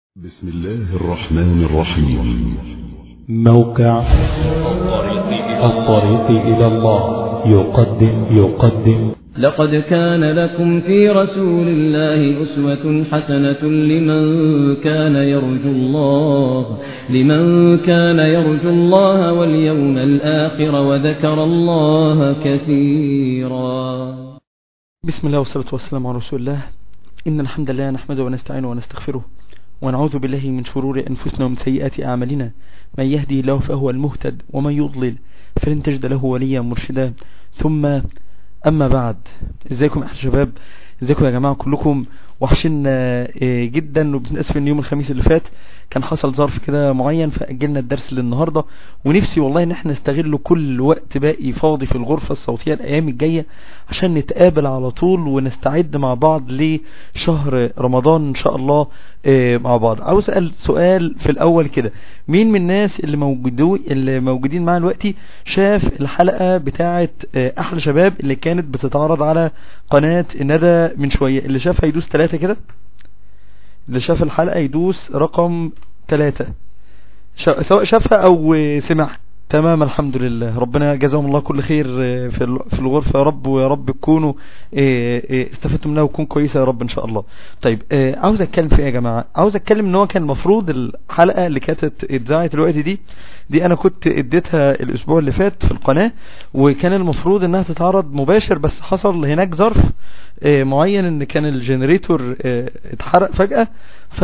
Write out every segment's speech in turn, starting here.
بسم الله الرحمن الرحيم موقع الطريق إلى الله يقدم يقدم لقد كان لكم في رسول الله أسوة حسنة لمن كان يرجو الله لمن كان يرجو الله واليوم الآخر وذكر الله كثيرا بسم الله والصلاة والسلام على رسول الله إن الحمد لله نحمده ونستعينه ونستغفره ونعوذ بالله من شرور أنفسنا ومن سيئات أعمالنا من يهدي الله فهو المهتد ومن يضلل فلن تجد له وليا مرشدا ثم أما بعد ازيكم يا شباب ازيكم يا جماعة كلكم وحشنا جدا وبنأسف ان يوم الخميس اللي فات كان حصل ظرف كده معين فأجلنا الدرس للنهاردة ونفسي والله ان احنا نستغل كل وقت باقي فاضي في الغرفة الصوتية الايام الجاية عشان نتقابل على طول ونستعد مع بعض لشهر رمضان ان شاء الله مع بعض عاوز اسال سؤال في الاول كده مين من الناس اللي موجودين اللي موجودين معانا دلوقتي شاف الحلقة بتاعة احلى شباب اللي كانت بتتعرض على قناة ندى من شوية اللي شافها يدوس ثلاثة كده اللي شاف الحلقة يدوس رقم ثلاثة سواء شافها او سمعها تمام الحمد لله ربنا جزاهم الله كل خير في في الغرفة يا رب ويا رب تكونوا استفدتوا منها وتكون كويسة يا رب ان شاء الله طيب عاوز اتكلم في ايه يا جماعة عاوز اتكلم ان هو كان المفروض الحلقة اللي كانت اتذاعت دلوقتي دي دي انا كنت اديتها الاسبوع اللي فات في القناة وكان المفروض انها تتعرض مباشر بس حصل هناك ظرف معين ان كان الجنريتور اتحرق فجأة ف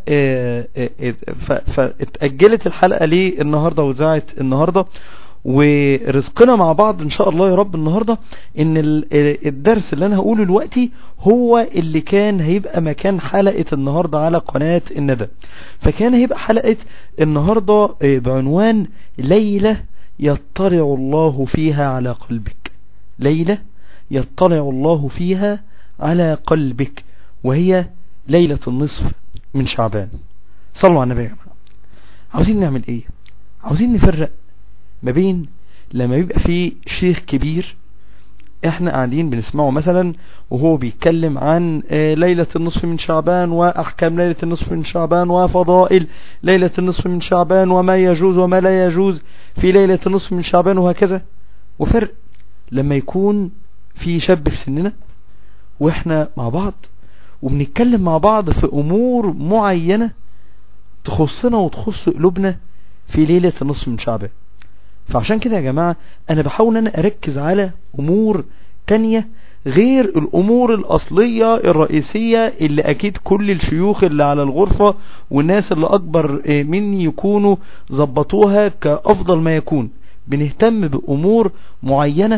فاتأجلت الحلقة ليه النهاردة وزعت النهاردة ورزقنا مع بعض ان شاء الله يا رب النهاردة ان الدرس اللي انا هقوله دلوقتي هو اللي كان هيبقى مكان حلقة النهاردة على قناة الندى فكان هيبقى حلقة النهاردة بعنوان ليلة يطلع الله فيها على قلبك ليلة يطلع الله فيها على قلبك وهي ليلة النصف من شعبان صلوا على النبي يا جماعة عاوزين نعمل ايه عاوزين نفرق ما بين لما يبقى في شيخ كبير احنا قاعدين بنسمعه مثلا وهو بيتكلم عن ليلة النصف من شعبان واحكام ليلة النصف من شعبان وفضائل ليلة النصف من شعبان وما يجوز وما لا يجوز في ليلة النصف من شعبان وهكذا وفرق لما يكون في شاب في سننا واحنا مع بعض وبنتكلم مع بعض في امور معينة تخصنا وتخص قلوبنا في ليلة النصف من شعبان فعشان كده يا جماعة انا بحاول انا اركز على امور تانية غير الامور الاصلية الرئيسية اللي اكيد كل الشيوخ اللي على الغرفة والناس اللي اكبر مني يكونوا ظبطوها كافضل ما يكون بنهتم بامور معينة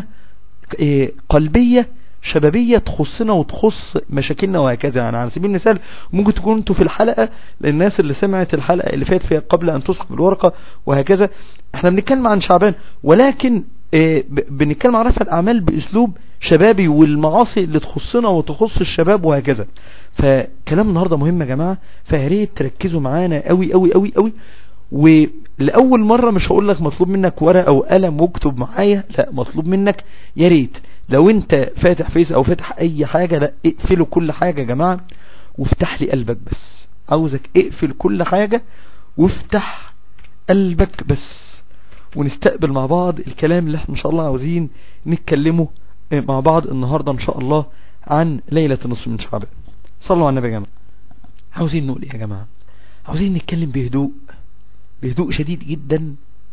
قلبية شبابية تخصنا وتخص مشاكلنا وهكذا يعني على سبيل المثال ممكن تكون انتوا في الحلقة للناس اللي سمعت الحلقة اللي فات فيها قبل ان تسحب الورقة وهكذا احنا بنتكلم عن شعبان ولكن اه بنتكلم عن رفع الاعمال باسلوب شبابي والمعاصي اللي تخصنا وتخص الشباب وهكذا فكلام النهاردة مهم يا جماعة فياريت تركزوا معانا قوي قوي قوي قوي ولأول مرة مش هقول لك مطلوب منك ورقة او قلم واكتب معايا لا مطلوب منك يا ريت لو انت فاتح فيس او فاتح اي حاجة لا اقفلوا كل حاجة يا جماعة وافتح لي قلبك بس عاوزك اقفل كل حاجة وافتح قلبك بس ونستقبل مع بعض الكلام اللي احنا ان شاء الله عاوزين نتكلمه مع بعض النهاردة ان شاء الله عن ليلة النصف من شعبان صلوا على النبي يا جماعة عاوزين نقول ايه يا جماعة عاوزين نتكلم بهدوء بهدوء شديد جدا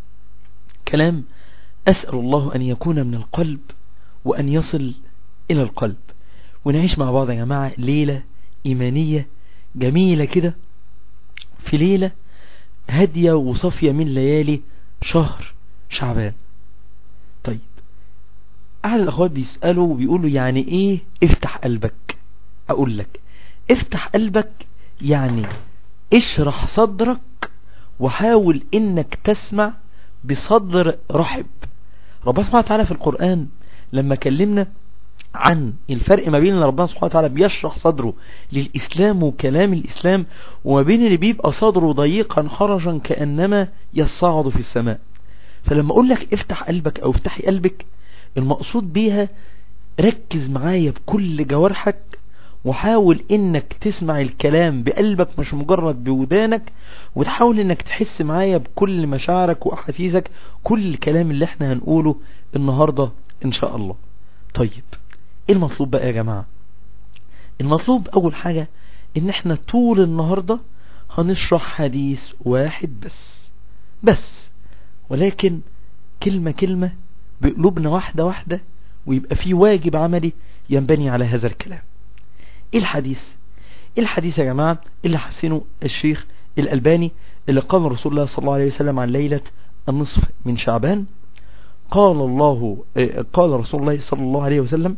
كلام أسأل الله أن يكون من القلب وأن يصل إلى القلب ونعيش مع بعض يا جماعة ليلة إيمانية جميلة كده في ليلة هادية وصافية من ليالي شهر شعبان طيب أحد الأخوات بيسألوا وبيقولوا يعني إيه افتح قلبك أقول لك افتح قلبك يعني اشرح صدرك وحاول انك تسمع بصدر رحب ربنا سبحانه وتعالى في القرآن لما كلمنا عن الفرق ما بين ربنا سبحانه وتعالى بيشرح صدره للإسلام وكلام الإسلام وما بين اللي بيبقى صدره ضيقا حرجا كأنما يصعد في السماء فلما أقول لك افتح قلبك أو افتحي قلبك المقصود بيها ركز معايا بكل جوارحك وحاول انك تسمع الكلام بقلبك مش مجرد بودانك وتحاول انك تحس معايا بكل مشاعرك واحاسيسك كل الكلام اللي احنا هنقوله النهاردة ان شاء الله طيب ايه المطلوب بقى يا جماعة المطلوب اول حاجة ان احنا طول النهاردة هنشرح حديث واحد بس بس ولكن كلمة كلمة بقلوبنا واحدة واحدة ويبقى في واجب عملي ينبني على هذا الكلام ايه الحديث ايه الحديث يا جماعة اللي حسنه الشيخ الألباني اللي قال رسول الله صلى الله عليه وسلم عن ليلة النصف من شعبان قال الله قال رسول الله صلى الله عليه وسلم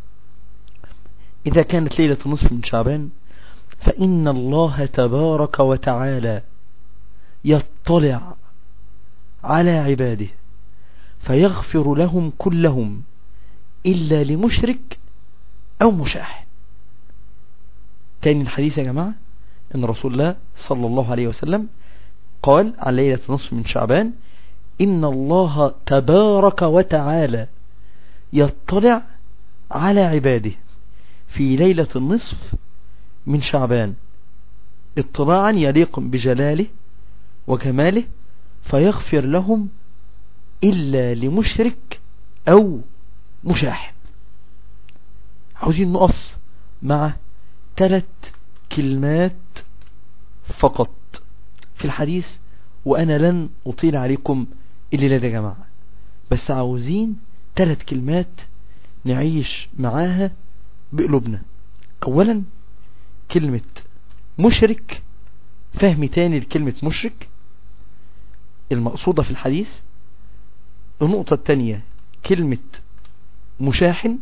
إذا كانت ليلة النصف من شعبان فإن الله تبارك وتعالى يطلع على عباده فيغفر لهم كلهم إلا لمشرك أو مشاحن تاني الحديث يا جماعة ان رسول الله صلى الله عليه وسلم قال عن ليلة نصف من شعبان ان الله تبارك وتعالى يطلع على عباده في ليلة النصف من شعبان اطلاعا يليق بجلاله وكماله فيغفر لهم إلا لمشرك أو مشاحن عاوزين نقف مع ثلاث كلمات فقط في الحديث وأنا لن أطيل عليكم الليلة دي يا جماعة بس عاوزين ثلاث كلمات نعيش معاها بقلوبنا أولا كلمة مشرك فهم تاني لكلمة مشرك المقصودة في الحديث النقطة التانية كلمة مشاحن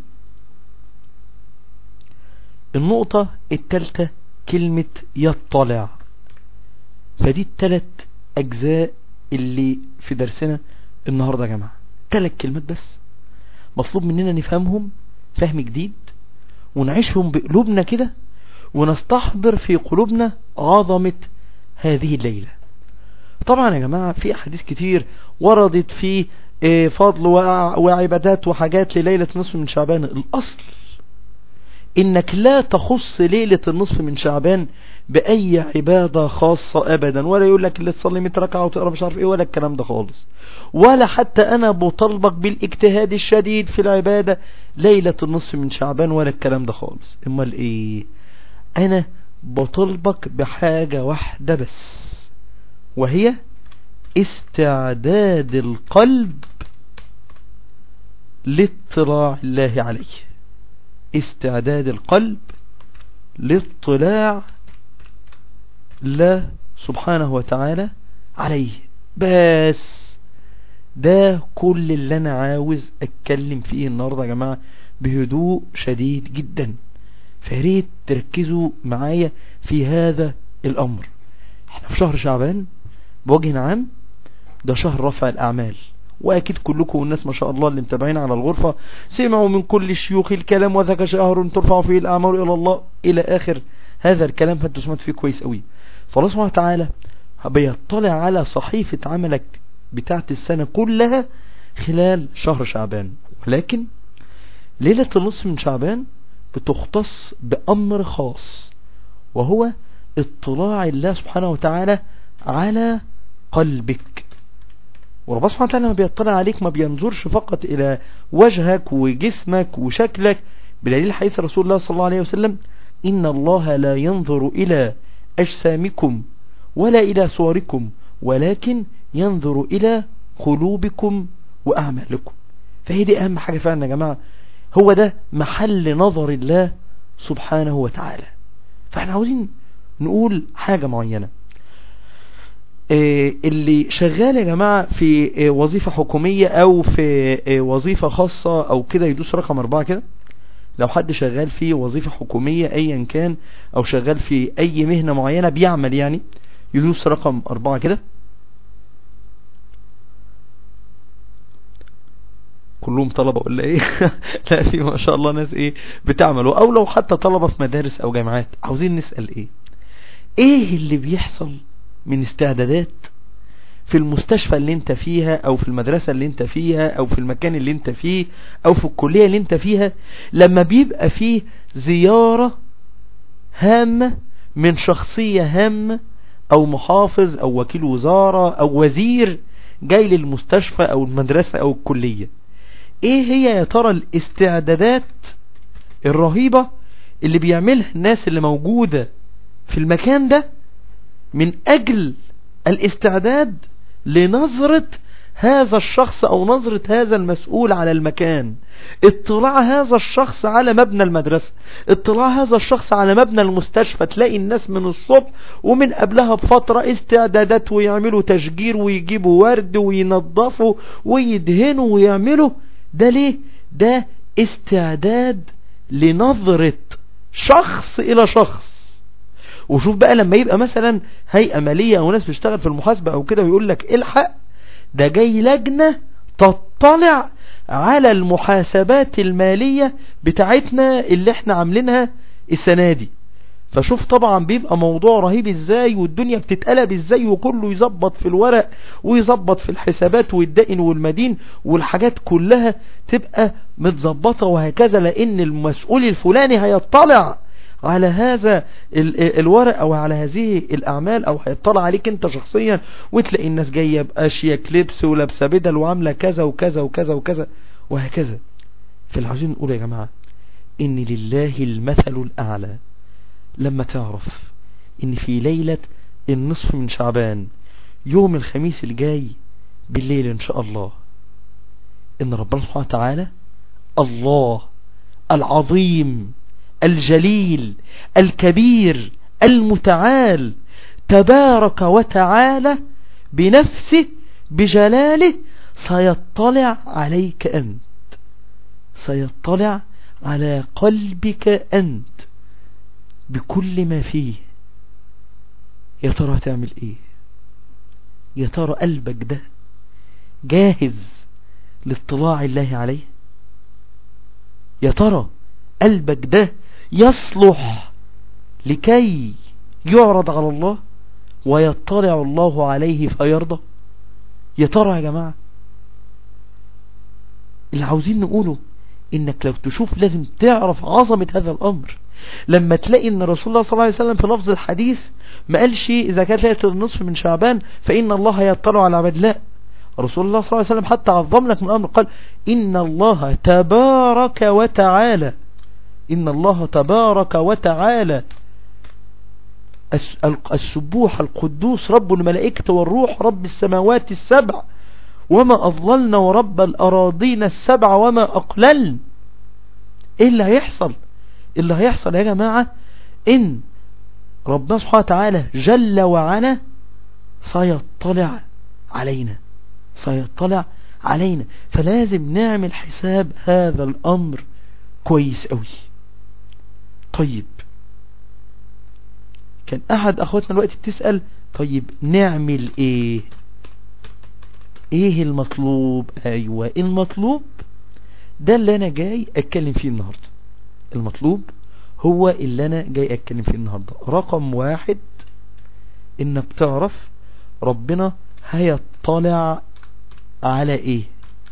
النقطة التالتة كلمة يطلع فدي التلات أجزاء اللي في درسنا النهاردة يا جماعة تلات كلمات بس مطلوب مننا نفهمهم فهم جديد ونعيشهم بقلوبنا كده ونستحضر في قلوبنا عظمة هذه الليلة طبعا يا جماعة في أحاديث كتير وردت في فضل وعبادات وحاجات لليلة نصف من شعبان الأصل انك لا تخص ليلة النصف من شعبان باي عبادة خاصة ابدا ولا يقول لك اللي تصلي 100 ركعة وتقرا مش عارف ايه ولا الكلام ده خالص ولا حتى انا بطالبك بالاجتهاد الشديد في العبادة ليلة النصف من شعبان ولا الكلام ده خالص امال ايه انا بطالبك بحاجة واحدة بس وهي استعداد القلب لاطلاع الله عليه استعداد القلب لاطلاع الله سبحانه وتعالى عليه بس ده كل اللي انا عاوز اتكلم فيه النهاردة يا جماعة بهدوء شديد جدا فياريت تركزوا معايا في هذا الامر احنا في شهر شعبان بوجه عام ده شهر رفع الاعمال واكيد كلكم والناس ما شاء الله اللي متابعين على الغرفة سمعوا من كل شيوخ الكلام وذاك شهر ترفع فيه الاعمال الى الله الى اخر هذا الكلام فانتوا سمعت فيه كويس قوي فالله سبحانه وتعالى بيطلع على صحيفة عملك بتاعت السنة كلها خلال شهر شعبان ولكن ليلة النصف من شعبان بتختص بأمر خاص وهو اطلاع الله سبحانه وتعالى على قلبك وربنا سبحانه وتعالى لما بيطلع عليك ما بينظرش فقط إلى وجهك وجسمك وشكلك بدليل حديث رسول الله صلى الله عليه وسلم إن الله لا ينظر إلى أجسامكم ولا إلى صوركم ولكن ينظر إلى قلوبكم وأعمالكم فهي دي أهم حاجة فعلا يا جماعة هو ده محل نظر الله سبحانه وتعالى فاحنا عاوزين نقول حاجة معينة اللي شغال يا جماعة في وظيفة حكومية او في وظيفة خاصة او كده يدوس رقم اربعة كده لو حد شغال في وظيفة حكومية ايا كان او شغال في اي مهنة معينة بيعمل يعني يدوس رقم اربعة كده كلهم طلبة ولا ايه لا في ما شاء الله ناس ايه بتعملوا او لو حتى طلبة في مدارس او جامعات عاوزين نسأل ايه ايه اللي بيحصل من استعدادات في المستشفى اللي انت فيها او في المدرسة اللي انت فيها او في المكان اللي انت فيه او في الكلية اللي انت فيها لما بيبقى فيه زيارة هامة من شخصية هامة او محافظ او وكيل وزارة او وزير جاي للمستشفى او المدرسة او الكلية ايه هي يا ترى الاستعدادات الرهيبة اللي بيعملها الناس اللي موجودة في المكان ده من اجل الاستعداد لنظرة هذا الشخص او نظرة هذا المسؤول على المكان اطلاع هذا الشخص على مبنى المدرسة اطلاع هذا الشخص على مبنى المستشفى تلاقي الناس من الصبح ومن قبلها بفترة استعدادات ويعملوا تشجير ويجيبوا ورد وينظفوا ويدهنوا ويعملوا ده ليه ده استعداد لنظرة شخص الى شخص وشوف بقى لما يبقى مثلا هيئة مالية او ناس بتشتغل في المحاسبة او كده ويقول لك الحق ده جاي لجنة تطلع على المحاسبات المالية بتاعتنا اللي احنا عاملينها السنة دي فشوف طبعا بيبقى موضوع رهيب ازاي والدنيا بتتقلب ازاي وكله يظبط في الورق ويظبط في الحسابات والدائن والمدين والحاجات كلها تبقى متظبطة وهكذا لان المسؤول الفلاني هيطلع على هذا الورق او على هذه الاعمال او هيطلع عليك انت شخصيا وتلاقي الناس جاية باشياك لبس ولابسه بدل وعاملة كذا وكذا وكذا وكذا وهكذا فاللي عاوزين نقول يا جماعة ان لله المثل الاعلى لما تعرف ان في ليلة النصف من شعبان يوم الخميس الجاي بالليل ان شاء الله ان ربنا سبحانه وتعالى الله العظيم الجليل الكبير المتعال تبارك وتعالى بنفسه بجلاله سيطلع عليك أنت سيطلع على قلبك أنت بكل ما فيه يا ترى هتعمل ايه يا ترى قلبك ده جاهز لاطلاع الله عليه يا ترى قلبك ده يصلح لكي يعرض على الله ويطلع الله عليه فيرضى يا ترى يا جماعة اللي عاوزين نقوله انك لو تشوف لازم تعرف عظمة هذا الامر لما تلاقي ان رسول الله صلى الله عليه وسلم في لفظ الحديث ما قالش اذا كانت ليلة النصف من شعبان فان الله يطلع على عباد لا رسول الله صلى الله عليه وسلم حتى عظم لك من الامر قال ان الله تبارك وتعالى إن الله تبارك وتعالى السبوح القدوس رب الملائكة والروح رب السماوات السبع وما أضللنا ورب الأراضين السبع وما أقللن إيه اللي هيحصل اللي هيحصل يا جماعة إن ربنا سبحانه وتعالى جل وعلا سيطلع علينا سيطلع علينا فلازم نعمل حساب هذا الأمر كويس قوي طيب كان احد اخواتنا الوقت بتسأل طيب نعمل ايه ايه المطلوب ايوه المطلوب ده اللي انا جاي اتكلم فيه النهاردة المطلوب هو اللي انا جاي اتكلم فيه النهاردة رقم واحد انك تعرف ربنا هيطلع على ايه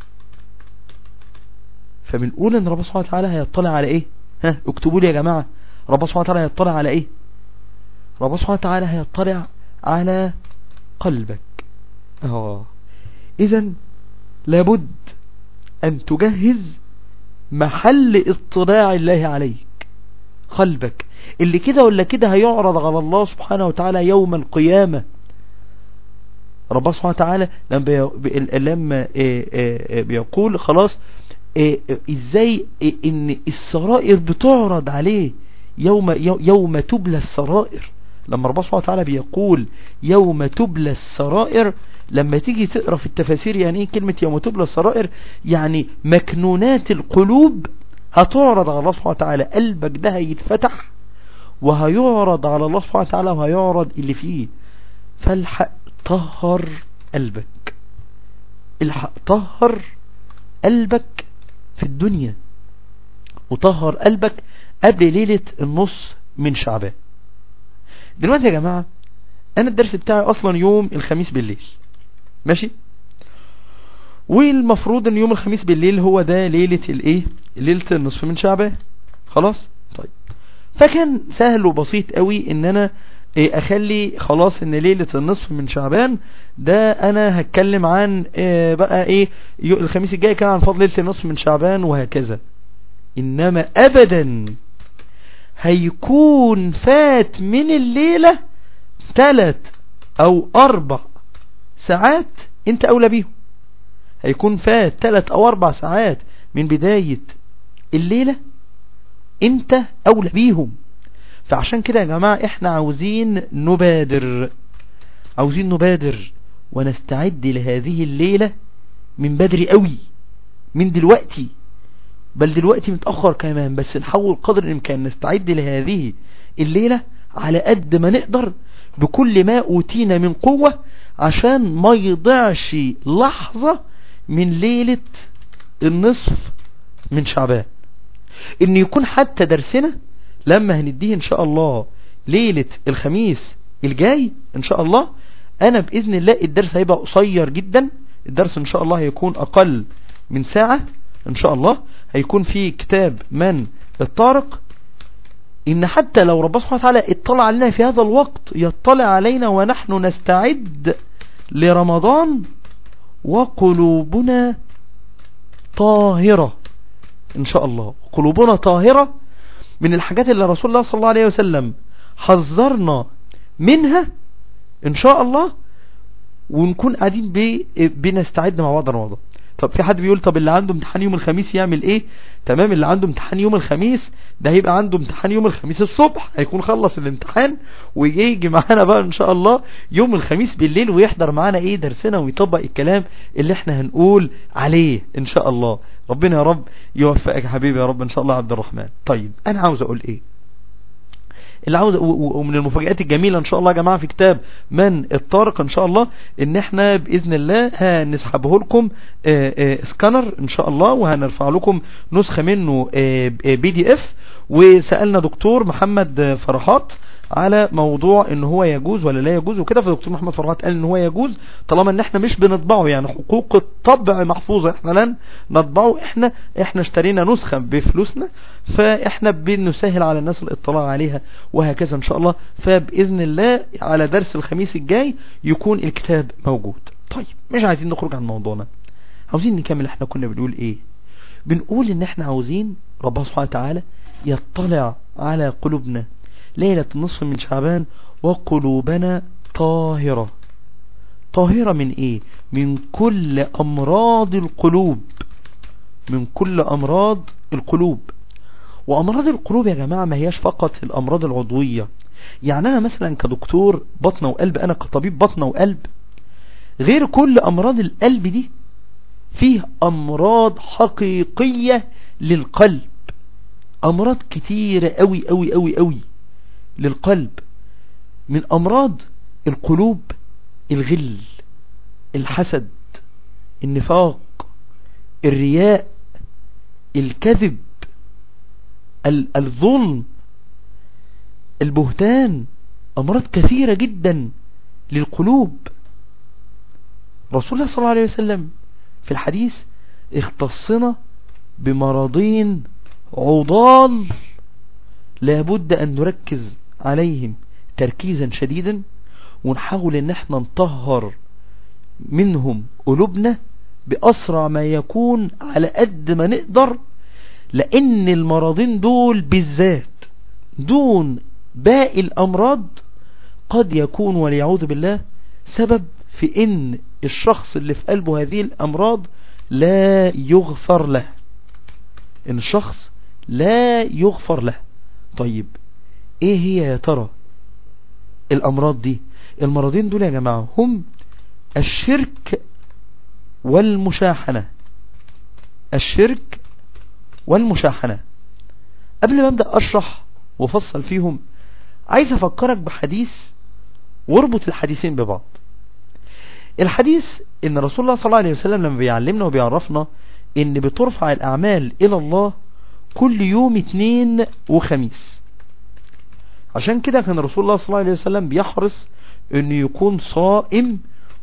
فبنقول ان ربنا سبحانه وتعالى هيطلع على ايه ها اكتبوا لي يا جماعة ربنا سبحانه وتعالى هيطلع على ايه ربنا سبحانه وتعالى هيطلع على قلبك اه اذا لابد ان تجهز محل اطلاع الله عليك قلبك اللي كده ولا كده هيعرض على الله سبحانه وتعالى يوم القيامة ربنا سبحانه وتعالى لما لما بيقول خلاص ازاي ان السرائر بتعرض عليه يوم يوم تبلى السرائر لما ربنا سبحانه وتعالى بيقول يوم تبلى السرائر لما تيجي تقرا في التفاسير يعني ايه كلمة يوم تبلى السرائر يعني مكنونات القلوب هتعرض على الله سبحانه وتعالى قلبك ده هيتفتح وهيعرض على الله سبحانه وتعالى وهيعرض اللي فيه فالحق طهر قلبك الحق طهر قلبك في الدنيا وطهر قلبك قبل ليلة النص من شعبان دلوقتي يا جماعة انا الدرس بتاعي اصلا يوم الخميس بالليل ماشي والمفروض ان يوم الخميس بالليل هو ده ليلة الايه ليلة النصف من شعبان خلاص طيب فكان سهل وبسيط قوي ان انا إيه، اخلي خلاص ان ليلة النصف من شعبان ده انا هتكلم عن إيه، بقى ايه يو- الخميس الجاي كان عن فضل ليلة النصف من شعبان وهكذا انما ابدا هيكون فات من الليلة ثلاث او اربع ساعات انت اولى بيهم هيكون فات ثلاث او اربع ساعات من بداية الليلة انت اولى بيهم فعشان كده يا جماعة احنا عاوزين نبادر عاوزين نبادر ونستعد لهذه الليلة من بدري قوي من دلوقتي بل دلوقتي متأخر كمان بس نحاول قدر الامكان نستعد لهذه الليلة على قد ما نقدر بكل ما اوتينا من قوة عشان ما يضيعش لحظة من ليلة النصف من شعبان ان يكون حتى درسنا لما هنديه ان شاء الله ليلة الخميس الجاي ان شاء الله انا باذن الله الدرس هيبقى قصير جدا الدرس ان شاء الله هيكون اقل من ساعة ان شاء الله هيكون في كتاب من الطارق ان حتى لو ربنا سبحانه وتعالى اطلع علينا في هذا الوقت يطلع علينا ونحن نستعد لرمضان وقلوبنا طاهرة ان شاء الله قلوبنا طاهرة من الحاجات اللي رسول الله صلى الله عليه وسلم حذرنا منها ان شاء الله ونكون قاعدين بي بنستعد مع بعض رمضان طب في حد بيقول طب اللي عنده امتحان يوم الخميس يعمل ايه تمام اللي عنده امتحان يوم الخميس ده هيبقى عنده امتحان يوم الخميس الصبح هيكون خلص الامتحان ويجي معانا بقى ان شاء الله يوم الخميس بالليل ويحضر معانا ايه درسنا ويطبق الكلام اللي احنا هنقول عليه ان شاء الله ربنا يا رب يوفقك يا حبيبي يا رب ان شاء الله عبد الرحمن طيب انا عاوز اقول ايه اللي عاوز و- و- ومن المفاجآت الجميلة ان شاء الله يا جماعة في كتاب من الطارق ان شاء الله ان احنا باذن الله هنسحبه لكم آه، آه، سكانر ان شاء الله وهنرفع لكم نسخة منه بي دي اف وسألنا دكتور محمد آه، فرحات على موضوع ان هو يجوز ولا لا يجوز وكده فدكتور محمد فرحات قال ان هو يجوز طالما ان احنا مش بنطبعه يعني حقوق الطبع محفوظة احنا لن نطبعه احنا احنا اشترينا نسخة بفلوسنا فاحنا بنسهل على الناس الاطلاع عليها وهكذا ان شاء الله فباذن الله على درس الخميس الجاي يكون الكتاب موجود طيب مش عايزين نخرج عن موضوعنا عاوزين نكمل احنا كنا بنقول ايه بنقول ان احنا عاوزين ربنا سبحانه وتعالى يطلع على قلوبنا ليلة النصف من شعبان وقلوبنا طاهرة طاهرة من ايه من كل امراض القلوب من كل امراض القلوب وامراض القلوب يا جماعة ما هياش فقط الامراض العضوية يعني انا مثلا كدكتور بطنة وقلب انا كطبيب بطنة وقلب غير كل امراض القلب دي فيه امراض حقيقية للقلب امراض كتيرة قوي قوي قوي قوي للقلب من امراض القلوب الغل الحسد النفاق الرياء الكذب ال- الظلم البهتان امراض كثيرة جدا للقلوب رسول الله صلى الله عليه وسلم في الحديث اختصنا بمرضين عضال لابد ان نركز عليهم تركيزا شديدا ونحاول ان احنا نطهر منهم قلوبنا باسرع ما يكون على قد ما نقدر لان المرضين دول بالذات دون باقي الامراض قد يكون والعياذ بالله سبب في ان الشخص اللي في قلبه هذه الامراض لا يغفر له ان الشخص لا يغفر له طيب ايه هي يا ترى الامراض دي المرضين دول يا جماعة هم الشرك والمشاحنة الشرك والمشاحنة قبل ما ابدأ اشرح وافصل فيهم عايز افكرك بحديث واربط الحديثين ببعض الحديث ان رسول الله صلى الله عليه وسلم لما بيعلمنا وبيعرفنا ان بترفع الاعمال الى الله كل يوم اثنين وخميس عشان كده كان رسول الله صلى الله عليه وسلم بيحرص انه يكون صائم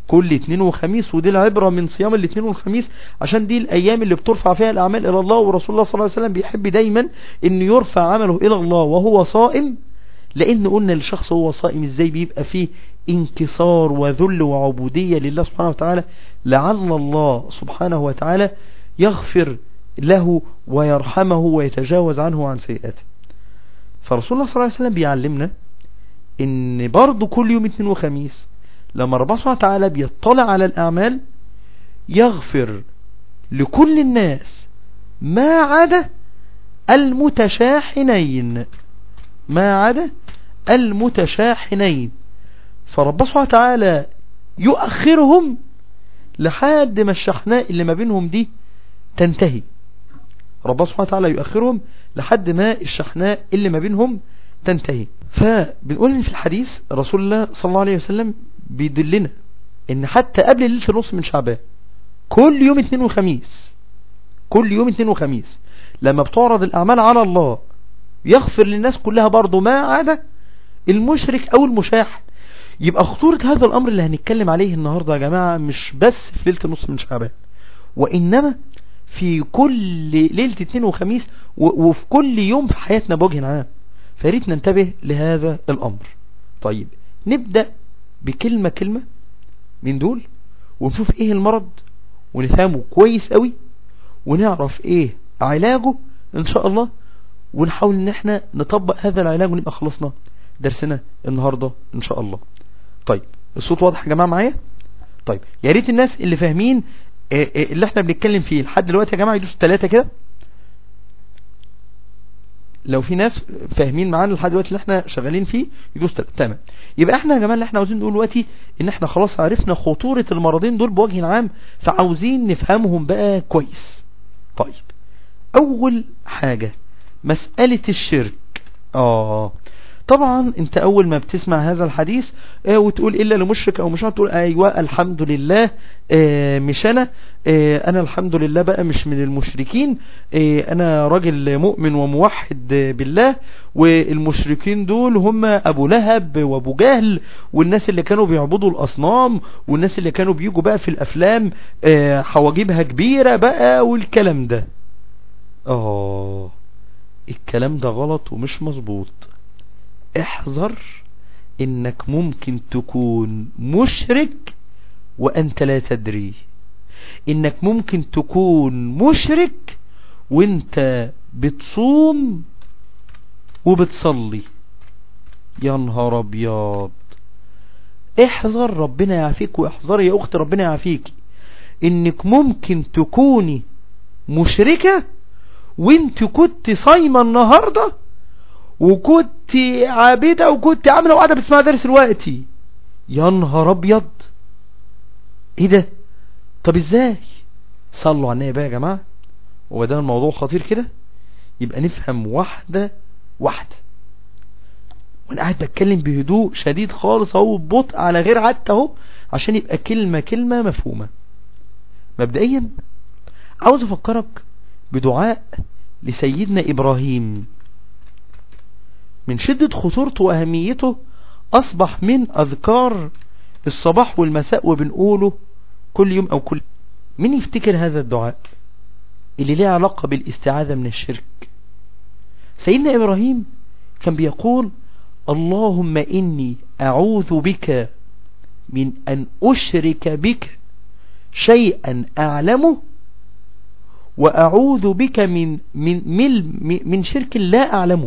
كل اثنين وخميس ودي العبرة من صيام الاثنين والخميس عشان دي الايام اللي بترفع فيها الاعمال الى الله ورسول الله صلى الله عليه وسلم بيحب دايما ان يرفع عمله الى الله وهو صائم لان قلنا الشخص هو صائم ازاي بيبقى فيه انكسار وذل وعبودية لله سبحانه وتعالى لعل الله سبحانه وتعالى يغفر له ويرحمه ويتجاوز عنه وعن سيئاته فرسول الله صلى الله عليه وسلم بيعلمنا ان برضه كل يوم اثنين وخميس لما ربنا سبحانه وتعالى بيطلع على الأعمال يغفر لكل الناس ما عدا المتشاحنين ما عدا المتشاحنين فربنا سبحانه وتعالى يؤخرهم لحد ما الشحناء اللي ما بينهم دي تنتهي ربنا سبحانه وتعالى يؤخرهم لحد ما الشحناء اللي ما بينهم تنتهي فبنقول ان في الحديث رسول الله صلى الله عليه وسلم بيدلنا ان حتى قبل ليلة النص من شعبان كل يوم اثنين وخميس كل يوم اثنين وخميس لما بتعرض الاعمال على الله يغفر للناس كلها برضه ما عدا المشرك او المشاح يبقى خطورة هذا الامر اللي هنتكلم عليه النهاردة يا جماعة مش بس في ليلة النص من شعبان وانما في كل ليلة اثنين وخميس وفي كل يوم في حياتنا بوجه عام فريت ننتبه لهذا الامر طيب نبدأ بكلمة كلمة من دول ونشوف ايه المرض ونفهمه كويس قوي ونعرف ايه علاجه ان شاء الله ونحاول ان احنا نطبق هذا العلاج ونبقى خلصنا درسنا النهاردة ان شاء الله طيب الصوت واضح يا جماعة معايا طيب يا ريت الناس اللي فاهمين اللي احنا بنتكلم فيه لحد دلوقتي يا جماعة يدوسوا ثلاثة كده لو في ناس فاهمين معانا لحد دلوقتي اللي احنا شغالين فيه يدوس تمام يبقى احنا يا جماعه اللي احنا عاوزين نقول دلوقتي ان احنا خلاص عرفنا خطورة المرضين دول بوجه عام فعاوزين نفهمهم بقى كويس طيب اول حاجة مسألة الشرك اه طبعا انت اول ما بتسمع هذا الحديث اه وتقول الا لمشرك او مش تقول ايوه الحمد لله اه مش انا اه انا الحمد لله بقى مش من المشركين اه انا راجل مؤمن وموحد بالله والمشركين دول هم ابو لهب وابو جهل والناس اللي كانوا بيعبدوا الاصنام والناس اللي كانوا بيجوا بقى في الافلام اه حواجبها كبيرة بقى والكلام ده اه الكلام ده غلط ومش مظبوط احذر انك ممكن تكون مشرك وانت لا تدري انك ممكن تكون مشرك وانت بتصوم وبتصلي يا نهار ابيض احذر ربنا يعافيك واحذري يا اخت ربنا يعافيك انك ممكن تكوني مشركة وانت كنت صايمة النهاردة وكنت عابدة وكنت عاملة وقاعدة بتسمع درس دلوقتي يا نهار ابيض ايه ده طب ازاي صلوا على النبي بقى يا جماعة وبدل الموضوع خطير كده يبقى نفهم واحدة واحدة وانا قاعد بتكلم بهدوء شديد خالص اهو ببطء على غير عادة اهو عشان يبقى كلمة كلمة مفهومة مبدئيا عاوز افكرك بدعاء لسيدنا ابراهيم من شدة خطورته وأهميته أصبح من أذكار الصباح والمساء وبنقوله كل يوم أو كل مين يفتكر هذا الدعاء اللي ليه علاقة بالاستعاذة من الشرك سيدنا إبراهيم كان بيقول اللهم إني أعوذ بك من أن أشرك بك شيئا أعلمه وأعوذ بك من من من, من شرك لا أعلمه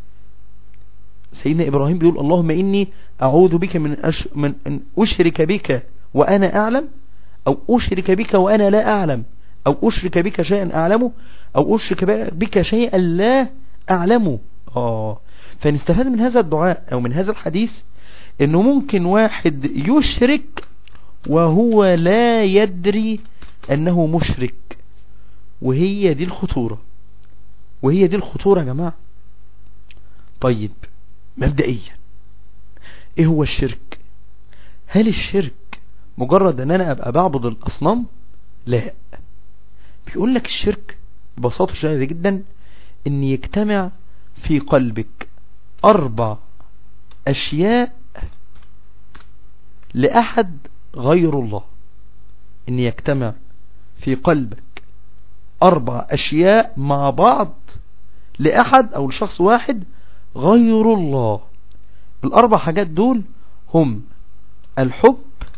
سيدنا إبراهيم بيقول اللهم إني أعوذ بك من, أش من أن أشرك بك وأنا أعلم أو أشرك بك وأنا لا أعلم أو أشرك بك شيئا أعلمه أو أشرك بك شيئا لا أعلمه آه فنستفاد من هذا الدعاء أو من هذا الحديث أنه ممكن واحد يشرك وهو لا يدري أنه مشرك وهي دي الخطورة وهي دي الخطورة يا جماعة طيب مبدئيا ايه هو الشرك هل الشرك مجرد ان انا ابقى بعبد الاصنام لا بيقول لك الشرك ببساطة شديدة جدا ان يجتمع في قلبك اربع اشياء لاحد غير الله ان يجتمع في قلبك اربع اشياء مع بعض لاحد او لشخص واحد غير الله الاربع حاجات دول هم الحب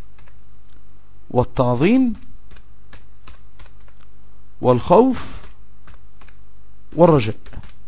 والتعظيم والخوف والرجاء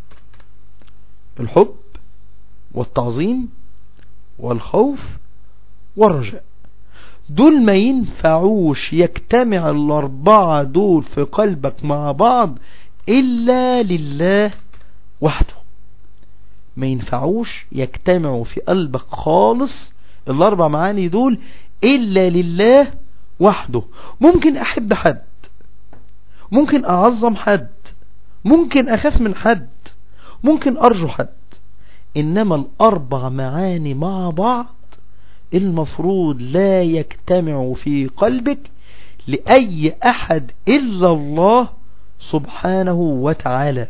الحب والتعظيم والخوف والرجاء دول ما ينفعوش يجتمع الأربعة دول في قلبك مع بعض إلا لله وحده ما ينفعوش يجتمعوا في قلبك خالص الأربع معاني دول إلا لله وحده ممكن أحب حد ممكن أعظم حد ممكن أخاف من حد ممكن أرجو حد إنما الأربع معاني مع بعض المفروض لا يجتمع في قلبك لأي أحد إلا الله سبحانه وتعالى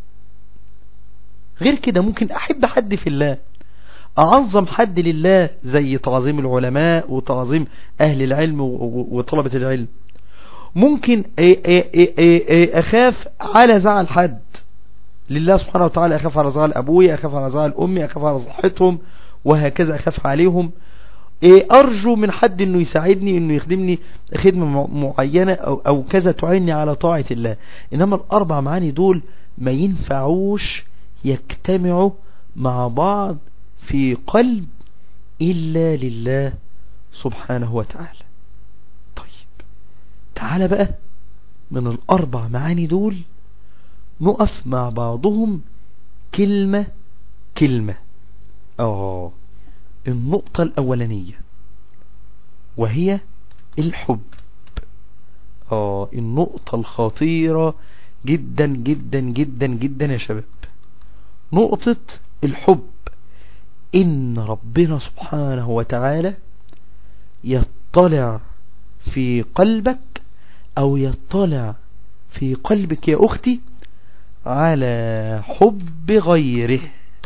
غير كده ممكن أحب حد في الله أعظم حد لله زي تعظيم العلماء وتعظيم أهل العلم وطلبة العلم ممكن أخاف على زعل حد لله سبحانه وتعالى أخاف على زعل أبوي أخاف على زعل أمي أخاف على صحتهم وهكذا أخاف عليهم أرجو من حد أنه يساعدني أنه يخدمني خدمة معينة أو, أو كذا تعيني على طاعة الله إنما الأربع معاني دول ما ينفعوش يجتمعوا مع بعض في قلب إلا لله سبحانه وتعالى طيب تعال بقى من الأربع معاني دول نقف مع بعضهم كلمة كلمة آه النقطة الأولانية وهي الحب آه النقطة الخطيرة جدا جدا جدا جدا يا شباب نقطة الحب إن ربنا سبحانه وتعالى يطلع في قلبك أو يطلع في قلبك يا أختي على حب غيره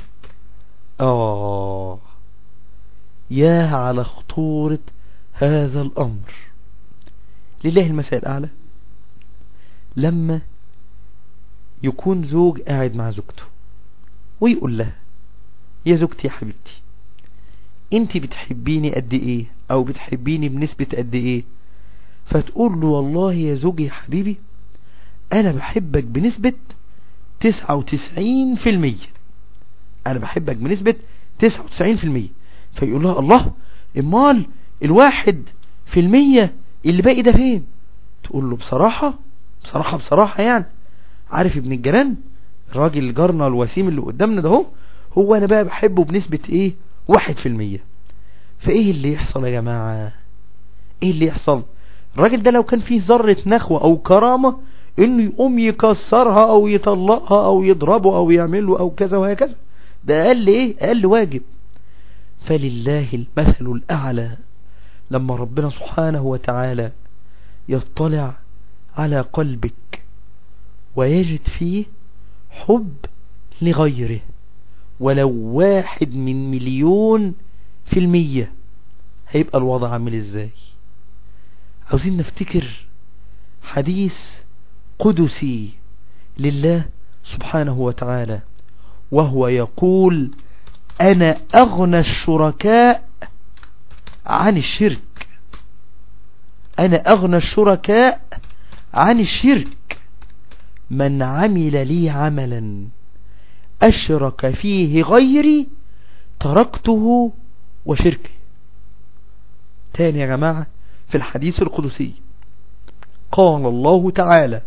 آه يا على خطورة هذا الأمر لله المثال الأعلى لما يكون زوج قاعد مع زوجته ويقول لها يا زوجتي يا حبيبتي انت بتحبيني قد ايه او بتحبيني بنسبة قد ايه فتقول له والله يا زوجي يا حبيبي انا بحبك بنسبة تسعة وتسعين في المية انا بحبك بنسبة تسعة وتسعين في المية فيقول لها الله امال الواحد في المية اللي باقي ده فين تقول له بصراحة بصراحة بصراحة يعني عارف ابن الجيران الراجل جارنا الوسيم اللي قدامنا ده هو هو انا بقى بحبه بنسبة ايه واحد في المية فايه اللي يحصل يا جماعة ايه اللي يحصل الراجل ده لو كان فيه ذرة نخوة او كرامة انه يقوم يكسرها او يطلقها او يضربه او يعمله او كذا وهكذا ده اقل ايه اقل واجب فلله المثل الاعلى لما ربنا سبحانه وتعالى يطلع على قلبك ويجد فيه حب لغيره ولو واحد من مليون في المية هيبقى الوضع عامل ازاي عاوزين نفتكر حديث قدسي لله سبحانه وتعالى وهو يقول انا اغنى الشركاء عن الشرك انا اغنى الشركاء عن الشرك من عمل لي عملا أشرك فيه غيري تركته وشركه تاني يا جماعة في الحديث القدسي قال الله تعالى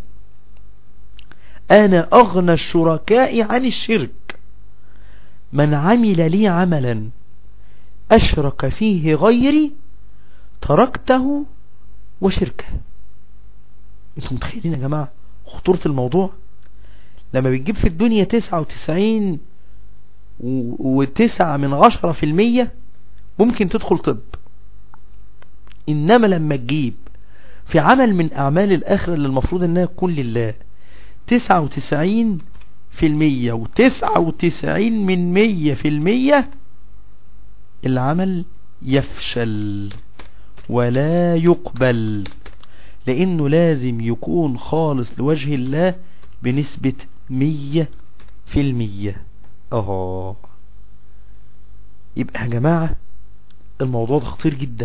أنا أغنى الشركاء عن الشرك من عمل لي عملا أشرك فيه غيري تركته وشركه انتم متخيلين يا جماعة خطورة الموضوع لما بتجيب في الدنيا تسعة وتسعين وتسعة من عشرة في المية ممكن تدخل طب إنما لما تجيب في عمل من أعمال الآخرة اللي المفروض أنها تكون لله تسعة وتسعين في المية وتسعة وتسعين من مية في المية العمل يفشل ولا يقبل لانه لازم يكون خالص لوجه الله بنسبة مية في المية اهو يبقى يا جماعة الموضوع ده خطير جدا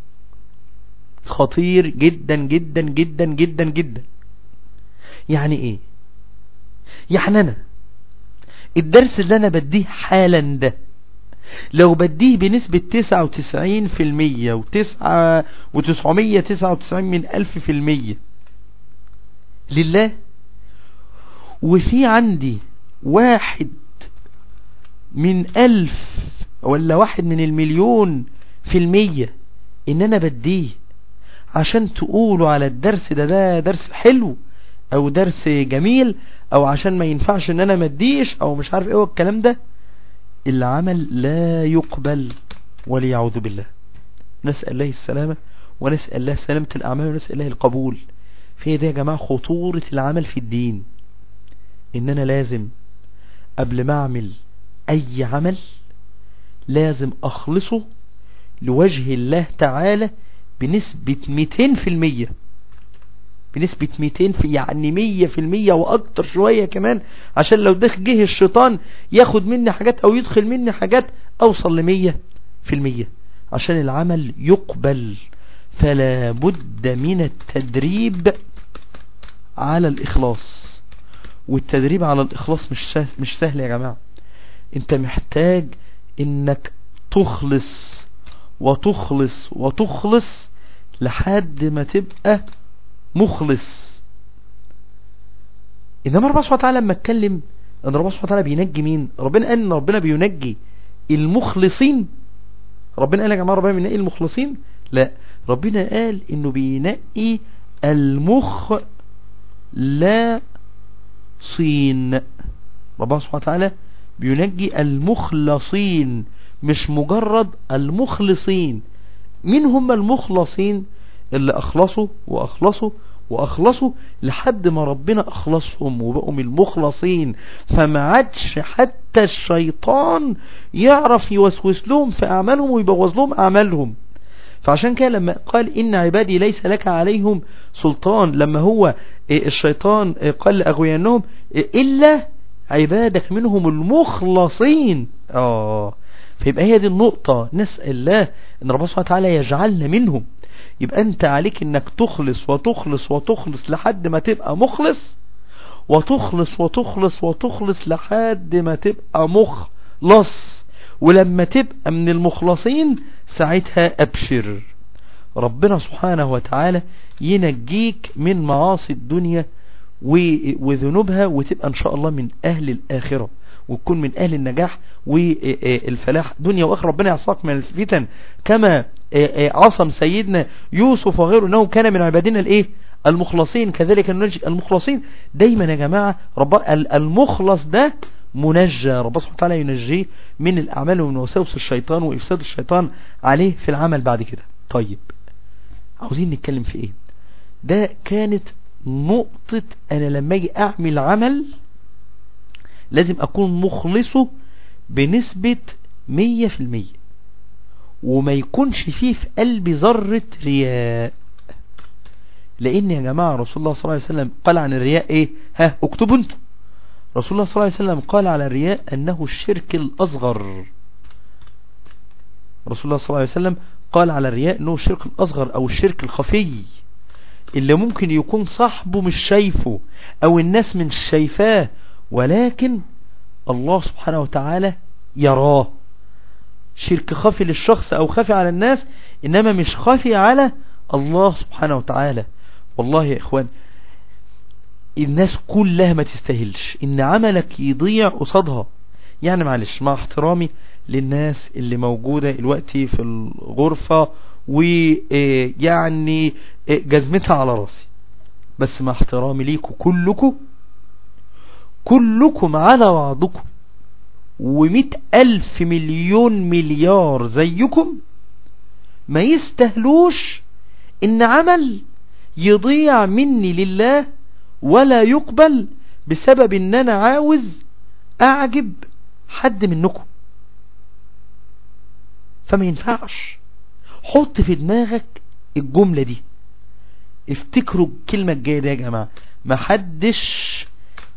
خطير جدا جدا جدا جدا جدا يعني ايه يعني انا الدرس اللي انا بديه حالا ده لو بديه بنسبة تسعة وتسعين في المية وتسعة وتسعمية تسعة وتسعين من ألف في المية لله وفي عندي واحد من ألف ولا واحد من المليون في المية إن أنا بديه عشان تقولوا على الدرس ده ده درس حلو أو درس جميل أو عشان ما ينفعش إن أنا مديش أو مش عارف إيه الكلام ده العمل لا يقبل وليعوذ بالله نسأل الله السلامة ونسأل الله سلامة الأعمال ونسأل الله القبول في ده يا جماعة خطورة العمل في الدين إن أنا لازم قبل ما أعمل أي عمل لازم أخلصه لوجه الله تعالى بنسبة 200% بنسبة 200 في يعني 100% وأكتر شوية كمان عشان لو ده جه الشيطان ياخد مني حاجات أو يدخل مني حاجات أوصل لمية في المية عشان العمل يقبل فلا بد من التدريب على الإخلاص والتدريب على الإخلاص مش سهل, مش سهل يا جماعة انت محتاج انك تخلص وتخلص وتخلص لحد ما تبقى مخلص انما ربنا سبحانه وتعالى لما اتكلم ان ربنا سبحانه وتعالى بينجي مين ربنا قال ان ربنا بينجي المخلصين ربنا قال يا جماعه ربنا بينقي المخلصين لا ربنا قال انه بينقي المخ لا صين ربنا سبحانه وتعالى بينجي المخلصين مش مجرد المخلصين مين هم المخلصين اللي اخلصوا واخلصوا واخلصوا لحد ما ربنا اخلصهم وبقوا من المخلصين فما عادش حتى الشيطان يعرف يوسوس لهم في اعمالهم ويبوظ لهم اعمالهم فعشان كده لما قال إن عبادي ليس لك عليهم سلطان لما هو الشيطان قال لأغويانهم إلا عبادك منهم المخلصين آه فيبقى هي دي النقطة نسأل الله ان ربنا سبحانه وتعالى يجعلنا منهم يبقى انت عليك انك تخلص وتخلص وتخلص لحد ما تبقى مخلص وتخلص وتخلص وتخلص لحد ما تبقى مخلص ولما تبقى من المخلصين ساعتها ابشر ربنا سبحانه وتعالى ينجيك من معاصي الدنيا وذنوبها وتبقى ان شاء الله من اهل الاخرة وتكون من اهل النجاح والفلاح دنيا واخرة ربنا يعصاك من الفتن كما عصم سيدنا يوسف وغيره انه كان من عبادنا الايه المخلصين كذلك ننجي المخلصين دايما يا جماعة رب المخلص ده منجى رب سبحانه وتعالى ينجيه من الأعمال ومن وساوس الشيطان وإفساد الشيطان عليه في العمل بعد كده طيب عاوزين نتكلم في ايه ده كانت نقطة انا لما اجي اعمل عمل لازم اكون مخلصه بنسبة مية في المية وما يكونش فيه في قلبي ذرة رياء لان يا جماعة رسول الله صلى الله عليه وسلم قال عن الرياء ايه ها اكتبوا انتم رسول الله صلى الله عليه وسلم قال على الرياء انه الشرك الاصغر رسول الله صلى الله عليه وسلم قال على الرياء انه الشرك الاصغر او الشرك الخفي اللي ممكن يكون صاحبه مش شايفه او الناس مش شايفاه ولكن الله سبحانه وتعالى يراه شرك خفي للشخص او خفي على الناس انما مش خفي على الله سبحانه وتعالى والله يا اخوان الناس كلها ما تستاهلش ان عملك يضيع قصادها يعني معلش مع احترامي للناس اللي موجودة دلوقتي في الغرفة ويعني جزمتها على راسي بس مع احترامي ليكم كلكم كلكم على بعضكم ومئة ألف مليون مليار زيكم ما يستهلوش ان عمل يضيع مني لله ولا يقبل بسبب ان انا عاوز اعجب حد منكم فما ينفعش حط في دماغك الجملة دي افتكروا الكلمة الجاية دي يا جماعة محدش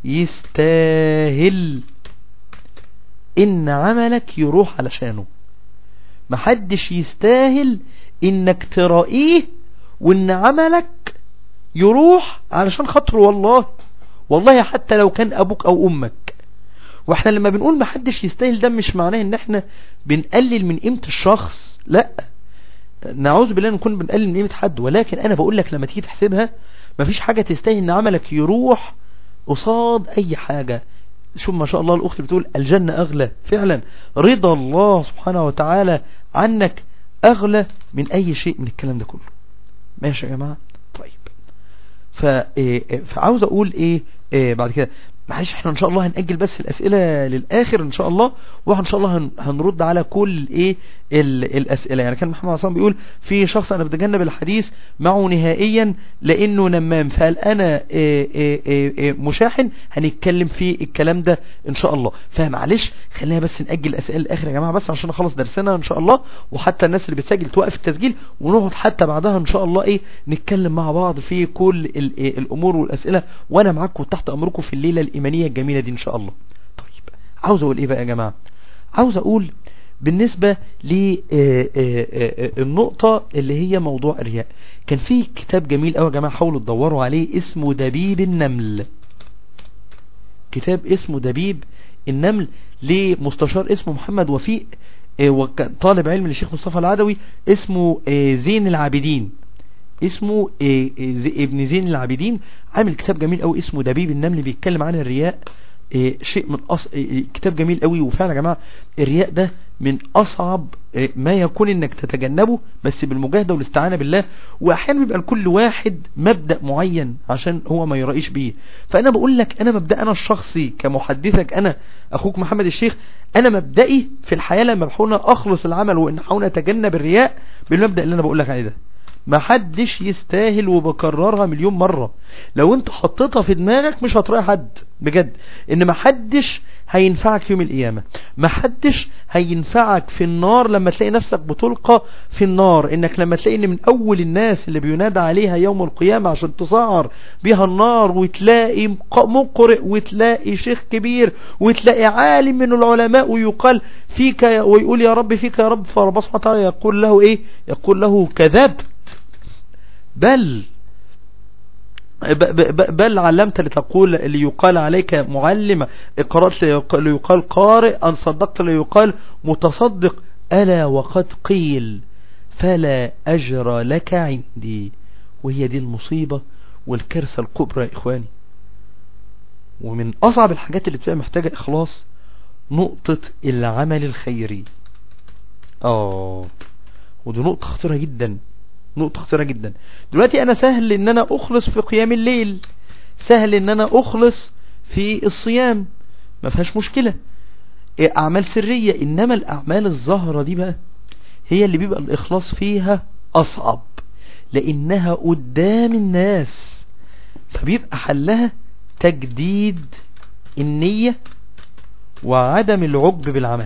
يستاهل ان عملك يروح علشانه محدش يستاهل انك ترائيه وان عملك يروح علشان خاطره والله والله حتى لو كان ابوك او امك واحنا لما بنقول محدش يستاهل ده مش معناه ان احنا بنقلل من قيمة الشخص لا نعوذ بالله نكون بنقلل من قيمة حد ولكن انا بقول لك لما تيجي تحسبها مفيش حاجة تستاهل ان عملك يروح قصاد اي حاجة شوف ما شاء الله الاخت بتقول الجنة اغلى فعلا رضا الله سبحانه وتعالى عنك اغلى من اي شيء من الكلام ده كله ماشي يا جماعة طيب ف... إيه فعاوز اقول ايه, إيه بعد كده معلش احنا ان شاء الله هنأجل بس الاسئلة للاخر ان شاء الله واحنا ان شاء الله هن... هنرد على كل ايه ال... الاسئلة يعني كان محمد عصام بيقول في شخص انا بتجنب الحديث معه نهائيا لانه نمام فقال انا إيه إيه إيه إيه مشاحن هنتكلم في الكلام ده ان شاء الله فمعلش خلينا بس نأجل الاسئلة للاخر يا جماعة بس عشان نخلص درسنا ان شاء الله وحتى الناس اللي بتسجل توقف التسجيل ونقعد حتى بعدها ان شاء الله ايه نتكلم مع بعض في كل ال... إيه الامور والاسئلة وانا معاكم تحت امركم في الليلة الإيمانية الجميلة دي إن شاء الله طيب عاوز أقول إيه بقى يا جماعة عاوز أقول بالنسبة للنقطة اللي هي موضوع الرياء كان في كتاب جميل قوي يا جماعة حاولوا تدوروا عليه اسمه دبيب النمل كتاب اسمه دبيب النمل لمستشار اسمه محمد وفيق وكان طالب علم للشيخ مصطفى العدوي اسمه زين العابدين اسمه ابن زين العابدين عامل كتاب جميل قوي اسمه دبيب النمل بيتكلم عن الرياء شيء من أص... كتاب جميل قوي وفعلا يا جماعة الرياء ده من أصعب ما يكون انك تتجنبه بس بالمجاهدة والاستعانة بالله واحيانا بيبقى لكل واحد مبدأ معين عشان هو ما يرائيش بيه فانا بقول لك انا مبدأ انا الشخصي كمحدثك انا اخوك محمد الشيخ انا مبدئي في الحياة لما بحاول اخلص العمل وان احاول اتجنب الرياء بالمبدأ اللي انا بقول لك عليه ده ما حدش يستاهل وبكررها مليون مرة لو انت حطيتها في دماغك مش هتراعي حد بجد ان ما حدش هينفعك في يوم القيامة ما حدش هينفعك في النار لما تلاقي نفسك بتلقى في النار انك لما تلاقي ان من اول الناس اللي بينادى عليها يوم القيامة عشان تسعر بيها النار وتلاقي مقرئ وتلاقي شيخ كبير وتلاقي عالم من العلماء ويقال فيك ويقول يا رب فيك يا رب فرب سبحانه وتعالى يقول له ايه يقول له كذبت بل بل علمت لتقول ليقال عليك معلم اقرأت ليقال قارئ ان صدقت ليقال متصدق ألا وقد قيل فلا أجر لك عندي وهي دي المصيبة والكارثة الكبرى يا إخواني ومن أصعب الحاجات اللي بتبقى محتاجة إخلاص نقطة العمل الخيري آه ودي نقطة خطيرة جدا نقطة خطيرة جدا دلوقتي انا سهل ان انا اخلص في قيام الليل سهل ان انا اخلص في الصيام ما فيهاش مشكلة اعمال سرية انما الاعمال الظاهرة دي بقى هي اللي بيبقى الاخلاص فيها اصعب لانها قدام الناس فبيبقى حلها تجديد النية وعدم العجب بالعمل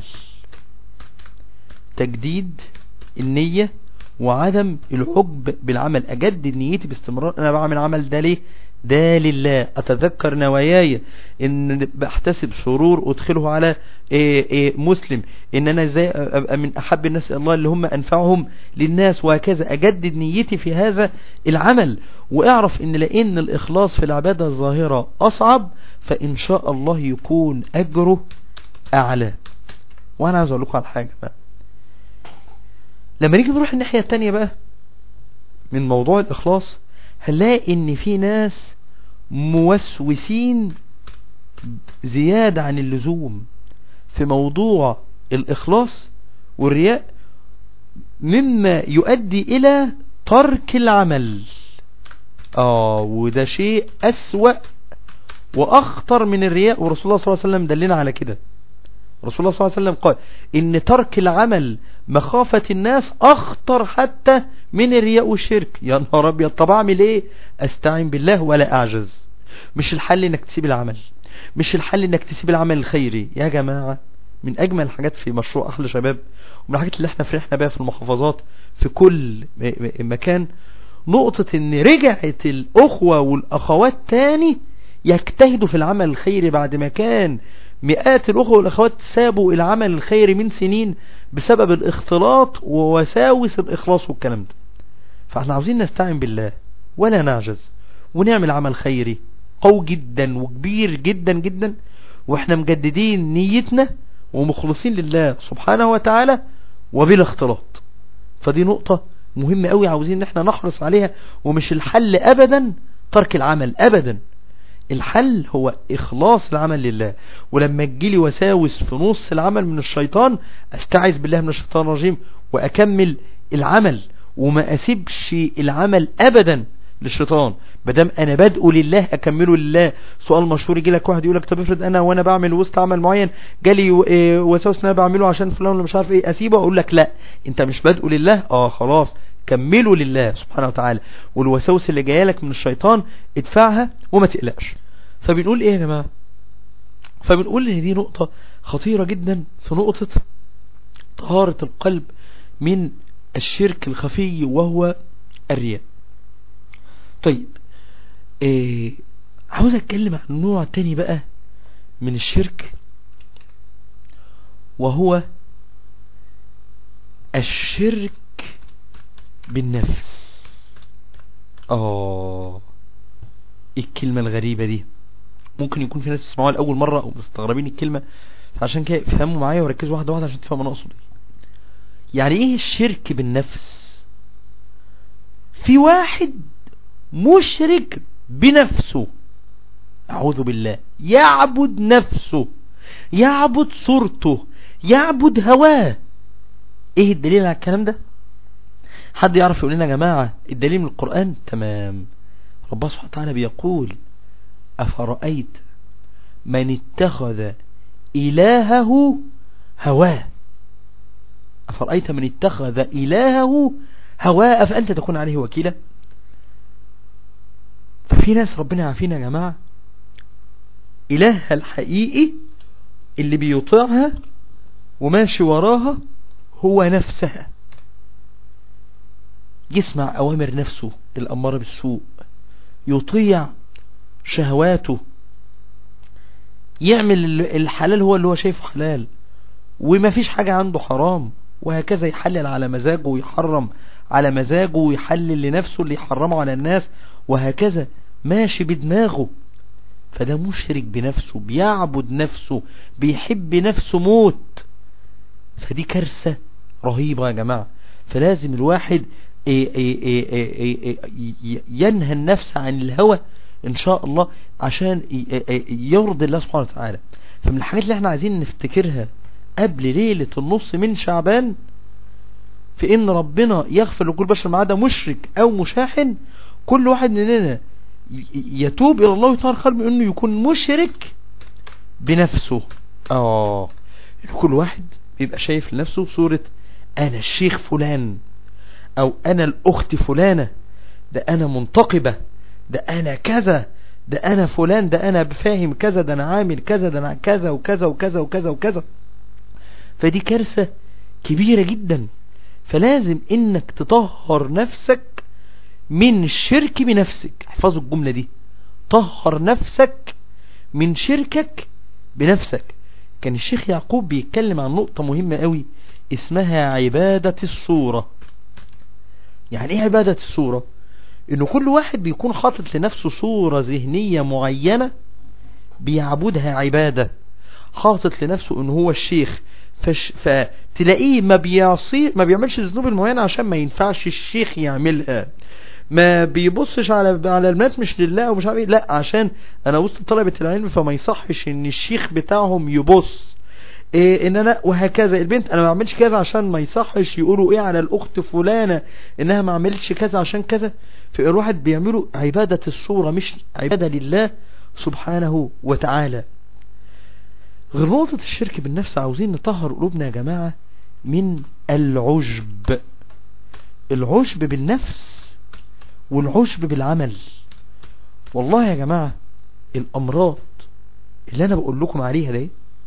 تجديد النية وعدم العجب بالعمل اجدد نيتي باستمرار انا بعمل عمل ده ليه ده لله اتذكر نواياي ان بحتسب سرور ادخله على إيه إيه مسلم ان انا ازاي ابقى من احب الناس الله اللي هم انفعهم للناس وهكذا اجدد نيتي في هذا العمل واعرف ان لان الاخلاص في العبادة الظاهرة اصعب فان شاء الله يكون اجره اعلى وانا عايز اقول لكم على حاجة بقى لما نيجي نروح الناحية التانية بقى من موضوع الإخلاص هنلاقي إن في ناس موسوسين زيادة عن اللزوم في موضوع الإخلاص والرياء مما يؤدي إلى ترك العمل آه وده شيء أسوأ وأخطر من الرياء ورسول الله صلى الله عليه وسلم دلنا على كده رسول الله صلى الله عليه وسلم قال إن ترك العمل مخافة الناس أخطر حتى من الرياء والشرك يا نهار أبيض طب أعمل إيه أستعين بالله ولا أعجز مش الحل إنك تسيب العمل مش الحل إنك تسيب العمل الخيري يا جماعة من اجمل الحاجات في مشروع احلى شباب ومن الحاجات اللي احنا فرحنا بيها في المحافظات في كل م- م- مكان نقطة ان رجعت الاخوة والاخوات تاني يجتهدوا في العمل الخيري بعد ما كان مئات الاخوة والاخوات سابوا العمل الخيري من سنين بسبب الاختلاط ووساوس الاخلاص والكلام ده فاحنا عاوزين نستعين بالله ولا نعجز ونعمل عمل خيري قوي جدا وكبير جدا جدا واحنا مجددين نيتنا ومخلصين لله سبحانه وتعالى وبلا اختلاط فدي نقطة مهمة قوي عاوزين ان احنا نحرص عليها ومش الحل ابدا ترك العمل ابدا الحل هو اخلاص العمل لله ولما تجيلي وساوس في نص العمل من الشيطان استعذ بالله من الشيطان الرجيم واكمل العمل وما اسيبش العمل ابدا للشيطان مادام انا بادئه لله اكمله لله سؤال مشهور يجي لك واحد يقول لك طب افرض انا وانا بعمل وسط عمل معين جالي و- إيه وساوس ان انا بعمله عشان فلان ولا مش عارف ايه اسيبه اقول لك لا انت مش بادئه لله اه خلاص كمله لله سبحانه وتعالى والوساوس اللي جايه لك من الشيطان ادفعها وما تقلقش فبنقول ايه يا جماعه فبنقول ان دي نقطه خطيره جدا في نقطه طهاره القلب من الشرك الخفي وهو الرياء طيب إيه عاوز اتكلم عن نوع تاني بقى من الشرك وهو الشرك بالنفس اه ايه الكلمة الغريبة دي ممكن يكون في ناس بيسمعوها لأول مرة او مستغربين الكلمة فعشان كده افهموا معايا وركزوا واحدة واحدة عشان تفهموا انا اقصد ايه يعني ايه الشرك بالنفس في واحد مشرك بنفسه أعوذ بالله يعبد نفسه يعبد صورته يعبد هواه ايه الدليل على الكلام ده حد يعرف يقول لنا يا جماعة الدليل من القرآن تمام ربنا سبحانه وتعالى بيقول أفرأيت من اتخذ إلهه هواه أفرأيت من اتخذ إلهه هواه أفأنت تكون عليه وكيلا ففي ناس ربنا يعافينا يا جماعة إلهها الحقيقي اللي بيطيعها وماشي وراها هو نفسها يسمع أوامر نفسه الأمارة بالسوء يطيع شهواته يعمل الحلال هو اللي هو شايفه حلال وما فيش حاجة عنده حرام وهكذا يحلل على مزاجه ويحرم على مزاجه ويحلل لنفسه اللي يحرمه على الناس وهكذا ماشي بدماغه فده مشرك بنفسه بيعبد نفسه بيحب نفسه موت فدي كارثة رهيبة يا جماعة فلازم الواحد ينهى النفس عن الهوى ان شاء الله عشان يرضي الله سبحانه وتعالى فمن الحاجات اللي احنا عايزين نفتكرها قبل ليلة النص من شعبان في ان ربنا يغفر لكل بشر ما عدا مشرك او مشاحن كل واحد مننا يتوب الى الله ويطهر قلبه انه يكون مشرك بنفسه اه كل واحد بيبقى شايف لنفسه صورة انا الشيخ فلان او انا الاخت فلانة ده انا منتقبة ده انا كذا ده انا فلان ده انا بفاهم كذا ده انا عامل كذا ده انا كذا وكذا وكذا وكذا وكذا فدي كارثة كبيرة جدا فلازم انك تطهر نفسك من الشرك بنفسك احفظوا الجملة دي طهر نفسك من شركك بنفسك كان الشيخ يعقوب بيتكلم عن نقطة مهمة قوي اسمها عبادة الصورة يعني ايه عبادة الصورة انه كل واحد بيكون حاطط لنفسه صورة ذهنية معينة بيعبدها عبادة حاطط لنفسه انه هو الشيخ فش فتلاقيه ما بيعصي ما بيعملش الذنوب المعينة عشان ما ينفعش الشيخ يعملها ما بيبصش على على المات مش لله ومش عارف ايه لا عشان انا وسط طلبة العلم فما يصحش ان الشيخ بتاعهم يبص إيه ان انا وهكذا البنت انا ما اعملش كذا عشان ما يصحش يقولوا ايه على الاخت فلانة انها ما عملتش كذا عشان كذا فالواحد بيعملوا عبادة الصورة مش عبادة لله سبحانه وتعالى غير نقطة الشرك بالنفس عاوزين نطهر قلوبنا يا جماعة من العجب العجب بالنفس والعجب بالعمل والله يا جماعة الأمراض اللي أنا بقول لكم عليها دي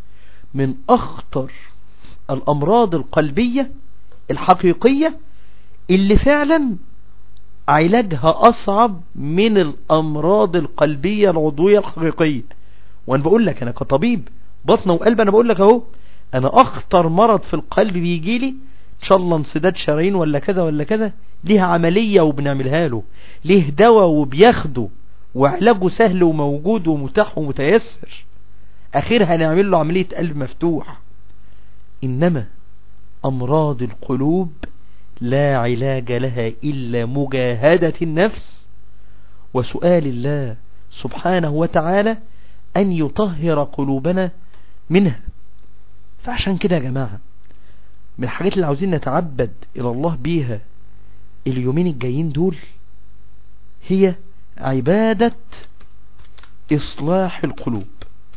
من اخطر الامراض القلبية الحقيقية اللي فعلا علاجها اصعب من الامراض القلبية العضوية الحقيقية وانا بقول لك انا كطبيب بطنه وقلب انا بقول لك اهو انا اخطر مرض في القلب بيجي لي ان شاء الله انسداد شرايين ولا كذا ولا كذا ليها عملية وبنعملها له ليه دواء وبياخده وعلاجه سهل وموجود ومتاح ومتيسر اخيرا هنعمل له عملية قلب مفتوح انما امراض القلوب لا علاج لها الا مجاهدة النفس وسؤال الله سبحانه وتعالى ان يطهر قلوبنا منها فعشان كده يا جماعة من الحاجات اللي عاوزين نتعبد الى الله بيها اليومين الجايين دول هي عبادة اصلاح القلوب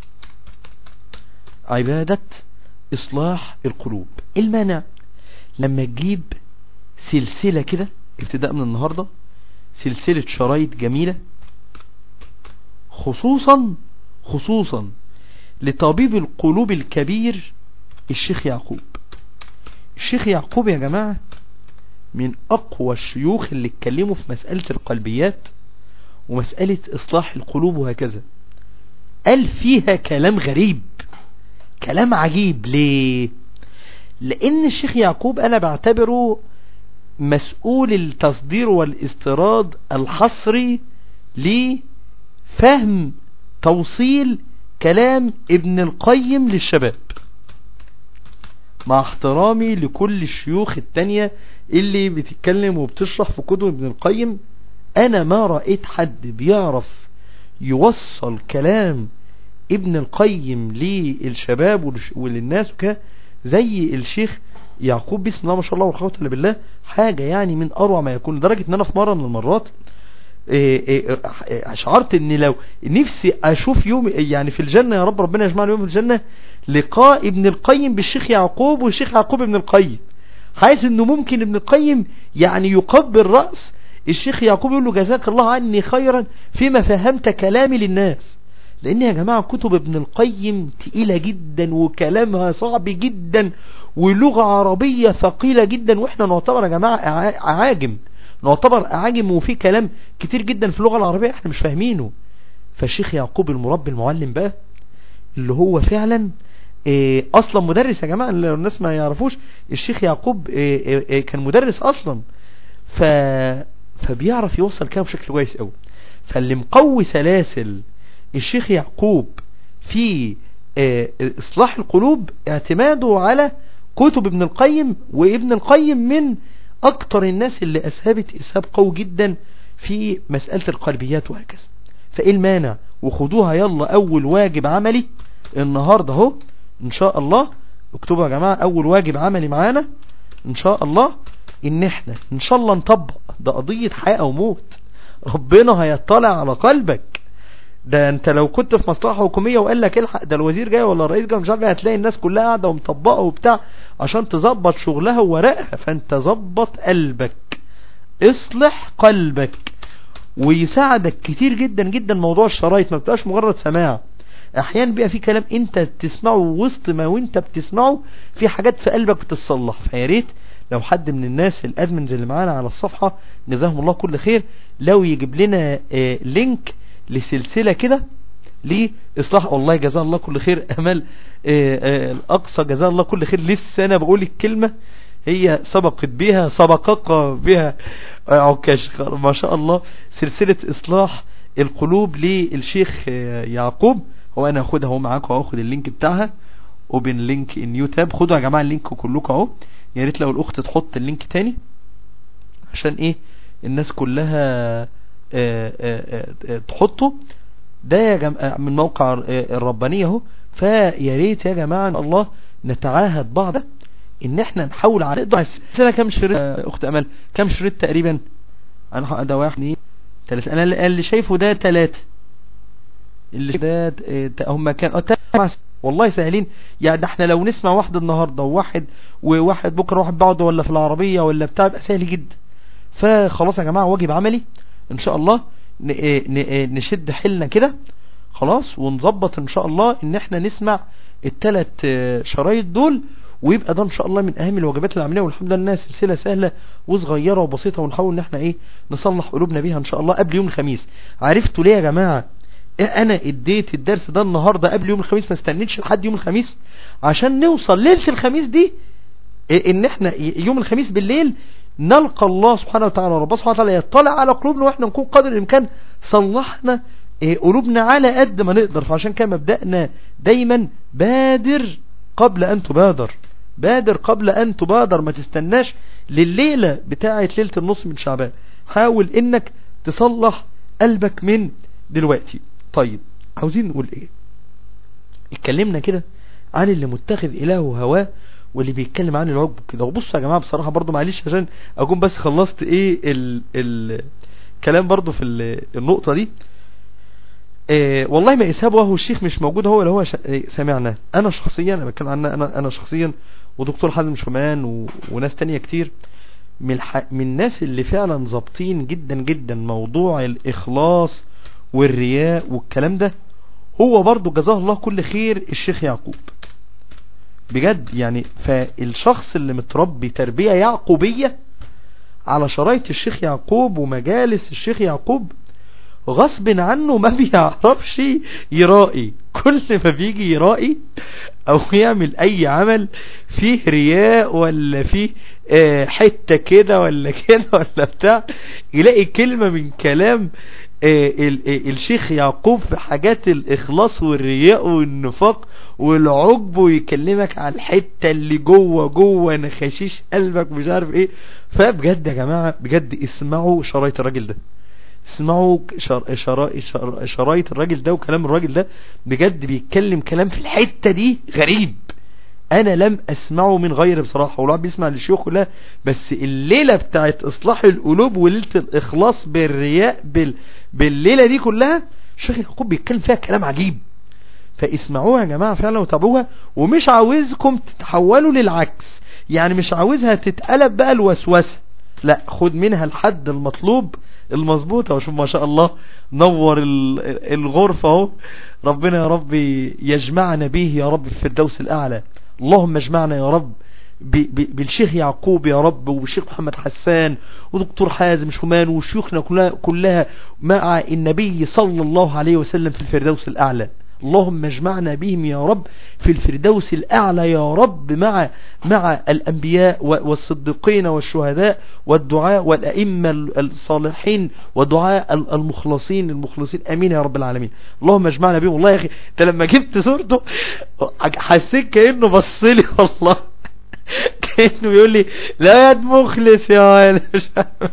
عبادة اصلاح القلوب المانع لما تجيب سلسلة كده ابتداء من النهاردة سلسلة شرايط جميلة خصوصا خصوصا لطبيب القلوب الكبير الشيخ يعقوب الشيخ يعقوب يا جماعة من اقوى الشيوخ اللي اتكلموا في مسألة القلبيات ومسألة اصلاح القلوب وهكذا قال فيها كلام غريب كلام عجيب ليه لان الشيخ يعقوب انا بعتبره مسؤول التصدير والاستيراد الحصري لفهم توصيل كلام ابن القيم للشباب مع احترامي لكل الشيوخ التانية اللي بتتكلم وبتشرح في كتب ابن القيم انا ما رأيت حد بيعرف يوصل كلام ابن القيم للشباب وللناس وكده زي الشيخ يعقوب بسم الله ما شاء الله والقوة الا بالله حاجة يعني من اروع ما يكون لدرجة ان انا في مرة من المرات شعرت ان لو نفسي اشوف يوم يعني في الجنة يا رب ربنا يجمعنا يوم في الجنة لقاء ابن القيم بالشيخ يعقوب والشيخ يعقوب ابن القيم حاسس انه ممكن ابن القيم يعني يقبل رأس الشيخ يعقوب يقول له جزاك الله عني خيرا فيما فهمت كلامي للناس لان يا جماعة كتب ابن القيم تقيلة جدا وكلامها صعب جدا ولغة عربية ثقيلة جدا واحنا نعتبر يا جماعة اعاجم نعتبر اعاجم وفي كلام كتير جدا في اللغة العربية احنا مش فاهمينه فالشيخ يعقوب المربي المعلم بقى اللي هو فعلا إيه اصلا مدرس يا جماعة لو الناس ما يعرفوش الشيخ يعقوب إيه إيه كان مدرس اصلا ف... فبيعرف يوصل كلام بشكل كويس قوي فاللي مقوي سلاسل الشيخ يعقوب في اصلاح القلوب اعتماده على كتب ابن القيم وابن القيم من اكتر الناس اللي اسهبت اسهاب قوي جدا في مسألة القلبيات وهكذا فايه المانع وخدوها يلا اول واجب عملي النهاردة اهو ان شاء الله اكتبوا يا جماعة اول واجب عملي معانا ان شاء الله ان احنا ان شاء الله نطبق ده قضية حياة او موت ربنا هيطلع على قلبك ده انت لو كنت في مصلحة حكومية وقال لك الحق ده الوزير جاي ولا الرئيس جاي مش عارف هتلاقي الناس كلها قاعدة ومطبقة وبتاع عشان تظبط شغلها وورقها فانت ظبط قلبك اصلح قلبك ويساعدك كتير جدا جدا موضوع الشرايط ما بتبقاش مجرد سماع احيانا بيبقى في كلام انت بتسمعه وسط ما وانت بتسمعه في حاجات في قلبك بتتصلح فيا ريت لو حد من الناس الادمنز اللي معانا على الصفحة جزاهم الله كل خير لو يجيب لنا آه لينك لسلسلة كده لإصلاح والله جزاه الله كل خير أمل آآ آآ الأقصى جزاه الله كل خير لسه أنا بقول الكلمة هي سبقت بها سبقك بها عكاش ما شاء الله سلسلة إصلاح القلوب للشيخ يعقوب هو أنا أخدها هو معاكم وأخد اللينك بتاعها اوبن لينك ان يو تاب خدوا يا جماعة اللينك كلكم اهو يا ريت لو الأخت تحط اللينك تاني عشان ايه الناس كلها آآ آآ تحطه ده يا جماعة من موقع الربانية اهو فيا ريت يا جماعة ان الله نتعاهد بعض ان احنا نحاول على قد سنة كم شريط اخت امل كم شريط تقريبا انا ده واحد اثنين ثلاثة انا اللي شايفه ده ثلاثة اللي ده هم كان والله سهلين يعني ده احنا لو نسمع واحد النهاردة وواحد وواحد بكرة واحد بعده ولا في العربية ولا بتاع يبقى سهل جدا فخلاص يا جماعة واجب عملي ان شاء الله نشد حيلنا كده خلاص ونظبط ان شاء الله ان احنا نسمع الثلاث شرايط دول ويبقى ده ان شاء الله من اهم الواجبات اللي عملناها والحمد لله انها سلسله سهله وصغيره وبسيطه ونحاول ان احنا ايه نصلح قلوبنا بيها ان شاء الله قبل يوم الخميس عرفتوا ليه يا جماعه إيه انا اديت الدرس ده النهارده قبل يوم الخميس ما استنيتش لحد يوم الخميس عشان نوصل ليله الخميس دي إيه ان احنا يوم الخميس بالليل نلقى الله سبحانه وتعالى ربنا سبحانه وتعالى يطلع على قلوبنا واحنا نكون قدر الامكان صلحنا إيه قلوبنا على قد ما نقدر فعشان كده مبدأنا دايما بادر قبل ان تبادر بادر قبل ان تبادر ما تستناش لليلة بتاعة ليلة النص من شعبان حاول انك تصلح قلبك من دلوقتي طيب عاوزين نقول ايه اتكلمنا كده عن اللي متخذ الهه هواه واللي بيتكلم عن العجب كده وبصوا يا جماعه بصراحه برضو معلش عشان اكون بس خلصت ايه ال ال كلام برضو في ال- النقطه دي إيه والله ما اسهاب وهو الشيخ مش موجود هو اللي هو ش- إيه سمعنا انا شخصيا انا بتكلم عن انا انا شخصيا ودكتور حازم شومان و... وناس تانية كتير من الح... من الناس اللي فعلا ظابطين جدا جدا موضوع الاخلاص والرياء والكلام ده هو برضو جزاه الله كل خير الشيخ يعقوب بجد يعني فالشخص اللي متربي تربية يعقوبية على شرايط الشيخ يعقوب ومجالس الشيخ يعقوب غصب عنه ما بيعرفش يرائي كل ما بيجي يرائي او يعمل اي عمل فيه رياء ولا فيه آه، حتة كده ولا كده ولا بتاع يلاقي كلمة من كلام آه، ال- آه، الشيخ يعقوب في حاجات الاخلاص والرياء والنفاق والعجب ويكلمك على الحتة اللي جوه جوه نخاشيش قلبك مش عارف ايه فبجد يا جماعة بجد اسمعوا شرايط الراجل ده اسمعوا شر... شرا... شر... شرايط الراجل ده وكلام الراجل ده بجد بيتكلم كلام في الحتة دي غريب انا لم اسمعه من غير بصراحة والواحد بيسمع للشيوخ كلها بس الليلة بتاعت اصلاح القلوب وليلة الاخلاص بالرياء بال... بالليلة دي كلها الشيخ يعقوب بيتكلم فيها كلام عجيب فاسمعوها يا جماعة فعلا وتابعوها ومش عاوزكم تتحولوا للعكس يعني مش عاوزها تتقلب بقى الوسوسة لا خد منها الحد المطلوب المظبوط وشوف ما شاء الله نور ال- الغرفة اهو ربنا يا رب يجمعنا به يا رب في الفردوس الأعلى اللهم اجمعنا يا رب ب- ب- بالشيخ يعقوب يا رب والشيخ محمد حسان ودكتور حازم شومان وشيوخنا كلها, كلها مع النبي صلى الله عليه وسلم في الفردوس الأعلى اللهم اجمعنا بهم يا رب في الفردوس الأعلى يا رب مع مع الأنبياء و- والصديقين والشهداء والدعاء والأئمة ال- الصالحين ودعاء ال- المخلصين المخلصين أمين يا رب العالمين اللهم اجمعنا بهم والله يا أخي أنت لما جبت صورته حسيت كأنه بصلي والله كأنه بيقول لي لا يا مخلص يا ولد مش عارف.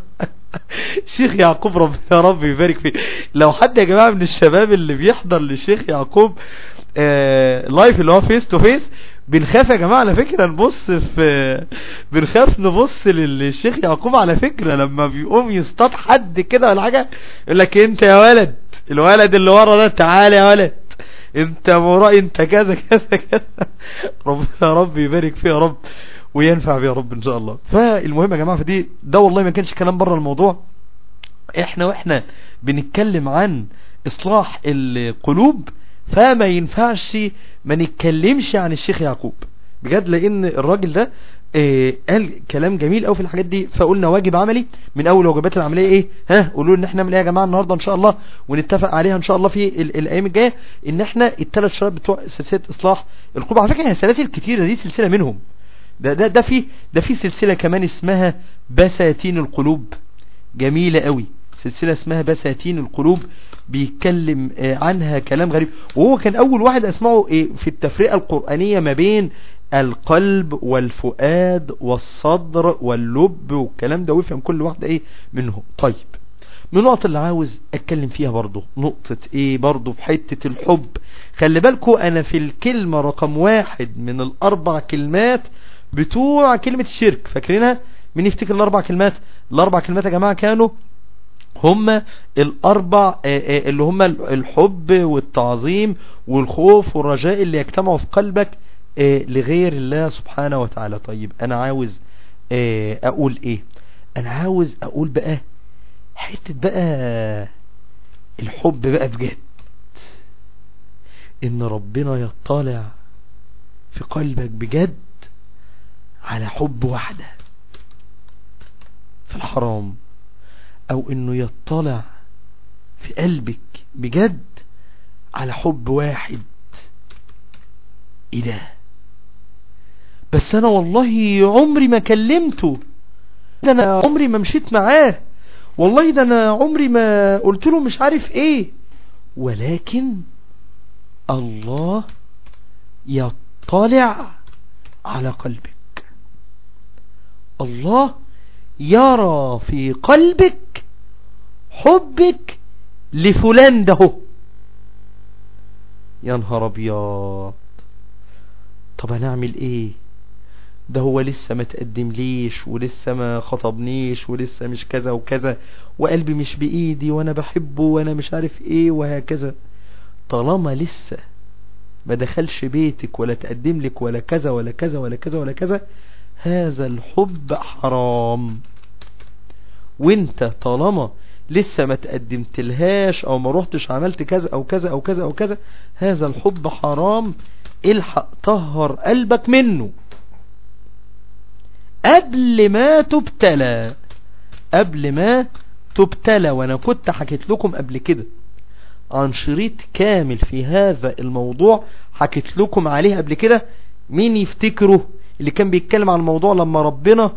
شيخ يعقوب ربنا يا رب يبارك فيه لو حد يا جماعة من الشباب اللي بيحضر للشيخ يعقوب آه لايف اللي هو فيس تو فيس بنخاف يا جماعة على فكرة نبص في بنخاف نبص للشيخ يعقوب على فكرة لما بيقوم يصطاد حد كده ولا حاجة يقول لك انت يا ولد الولد اللي ورا ده تعالى يا ولد انت مرائي انت كذا كذا كذا ربنا يا رب يبارك فيه يا رب وينفع بيه يا رب ان شاء الله فالمهم يا جماعة فدي ده والله ما كانش كلام بره الموضوع احنا واحنا بنتكلم عن اصلاح القلوب فما ينفعش ما نتكلمش عن الشيخ يعقوب بجد لان الراجل ده اه قال كلام جميل قوي في الحاجات دي فقلنا واجب عملي من اول واجبات العمليه ايه ها قولوا ان احنا نعمل ايه يا جماعه النهارده ان شاء الله ونتفق عليها ان شاء الله في ال- الايام الجايه ان احنا الثلاث شباب بتوع سلسله اصلاح القلوب على فكره هي السلاسل كتيره دي سلسله منهم ده ده ده في ده في سلسله كمان اسمها بساتين القلوب جميله قوي سلسله اسمها بساتين القلوب بيتكلم آه، عنها كلام غريب وهو كان اول واحد اسمعه آه، في التفرقه القرانيه ما بين القلب والفؤاد والصدر واللب والكلام ده ويفهم كل واحده ايه منهم طيب من النقط اللي عاوز اتكلم فيها برضو نقطة ايه برضو في حتة الحب خلي بالكو انا في الكلمة رقم واحد من الاربع كلمات بتوع كلمة الشرك فاكرينها مين يفتكر الاربع كلمات الاربع كلمات يا جماعة كانوا هما الاربع آه، آه، اللي هما الحب والتعظيم والخوف والرجاء اللي يجتمعوا في قلبك آه، لغير الله سبحانه وتعالى طيب انا عاوز آه، اقول ايه انا عاوز اقول بقى حتة بقى الحب بقى بجد ان ربنا يطلع في قلبك بجد على حب واحدة في الحرام او انه يطلع في قلبك بجد على حب واحد اله بس انا والله عمري ما كلمته ده انا عمري ما مشيت معاه والله ده انا عمري ما قلت له مش عارف ايه ولكن الله يطلع على قلبك الله يرى في قلبك حبك لفلان ده يا نهار ابيض طب هنعمل ايه ده هو لسه ما تقدم ليش ولسه ما خطبنيش ولسه مش كذا وكذا وقلبي مش بإيدي وانا بحبه وانا مش عارف ايه وهكذا طالما لسه ما دخلش بيتك ولا تقدم لك ولا كذا ولا كذا ولا كذا ولا كذا هذا الحب حرام وانت طالما لسه ما تقدمت لهاش او ما روحتش عملت كذا او كذا او كذا او كذا هذا الحب حرام الحق طهر قلبك منه قبل ما تبتلى قبل ما تبتلى وانا كنت حكيت لكم قبل كده عن شريط كامل في هذا الموضوع حكيت لكم عليه قبل كده مين يفتكره اللي كان بيتكلم عن الموضوع لما ربنا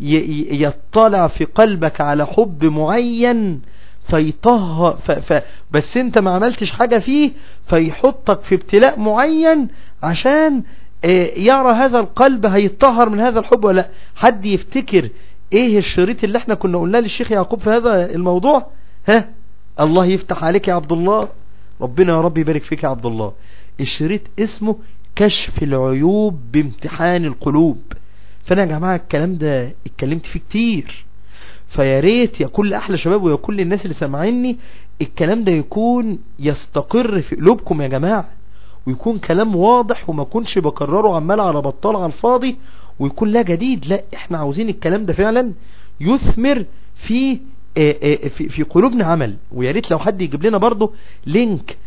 يطلع في قلبك على حب معين فيطهر ف ف بس انت ما عملتش حاجة فيه فيحطك في ابتلاء معين عشان يرى هذا القلب هيتطهر من هذا الحب ولا حد يفتكر ايه الشريط اللي احنا كنا قلناه للشيخ يعقوب في هذا الموضوع ها الله يفتح عليك يا عبد الله ربنا يا رب يبارك فيك يا عبد الله الشريط اسمه كشف العيوب بامتحان القلوب فانا يا جماعة الكلام ده اتكلمت فيه كتير فيا ريت يا كل احلى شباب ويا كل الناس اللي سامعيني الكلام ده يكون يستقر في قلوبكم يا جماعة ويكون كلام واضح وما كنش بكرره عمال على بطال على الفاضي ويكون لا جديد لا احنا عاوزين الكلام ده فعلا يثمر في في في قلوبنا عمل ويا ريت لو حد يجيب لنا برضه لينك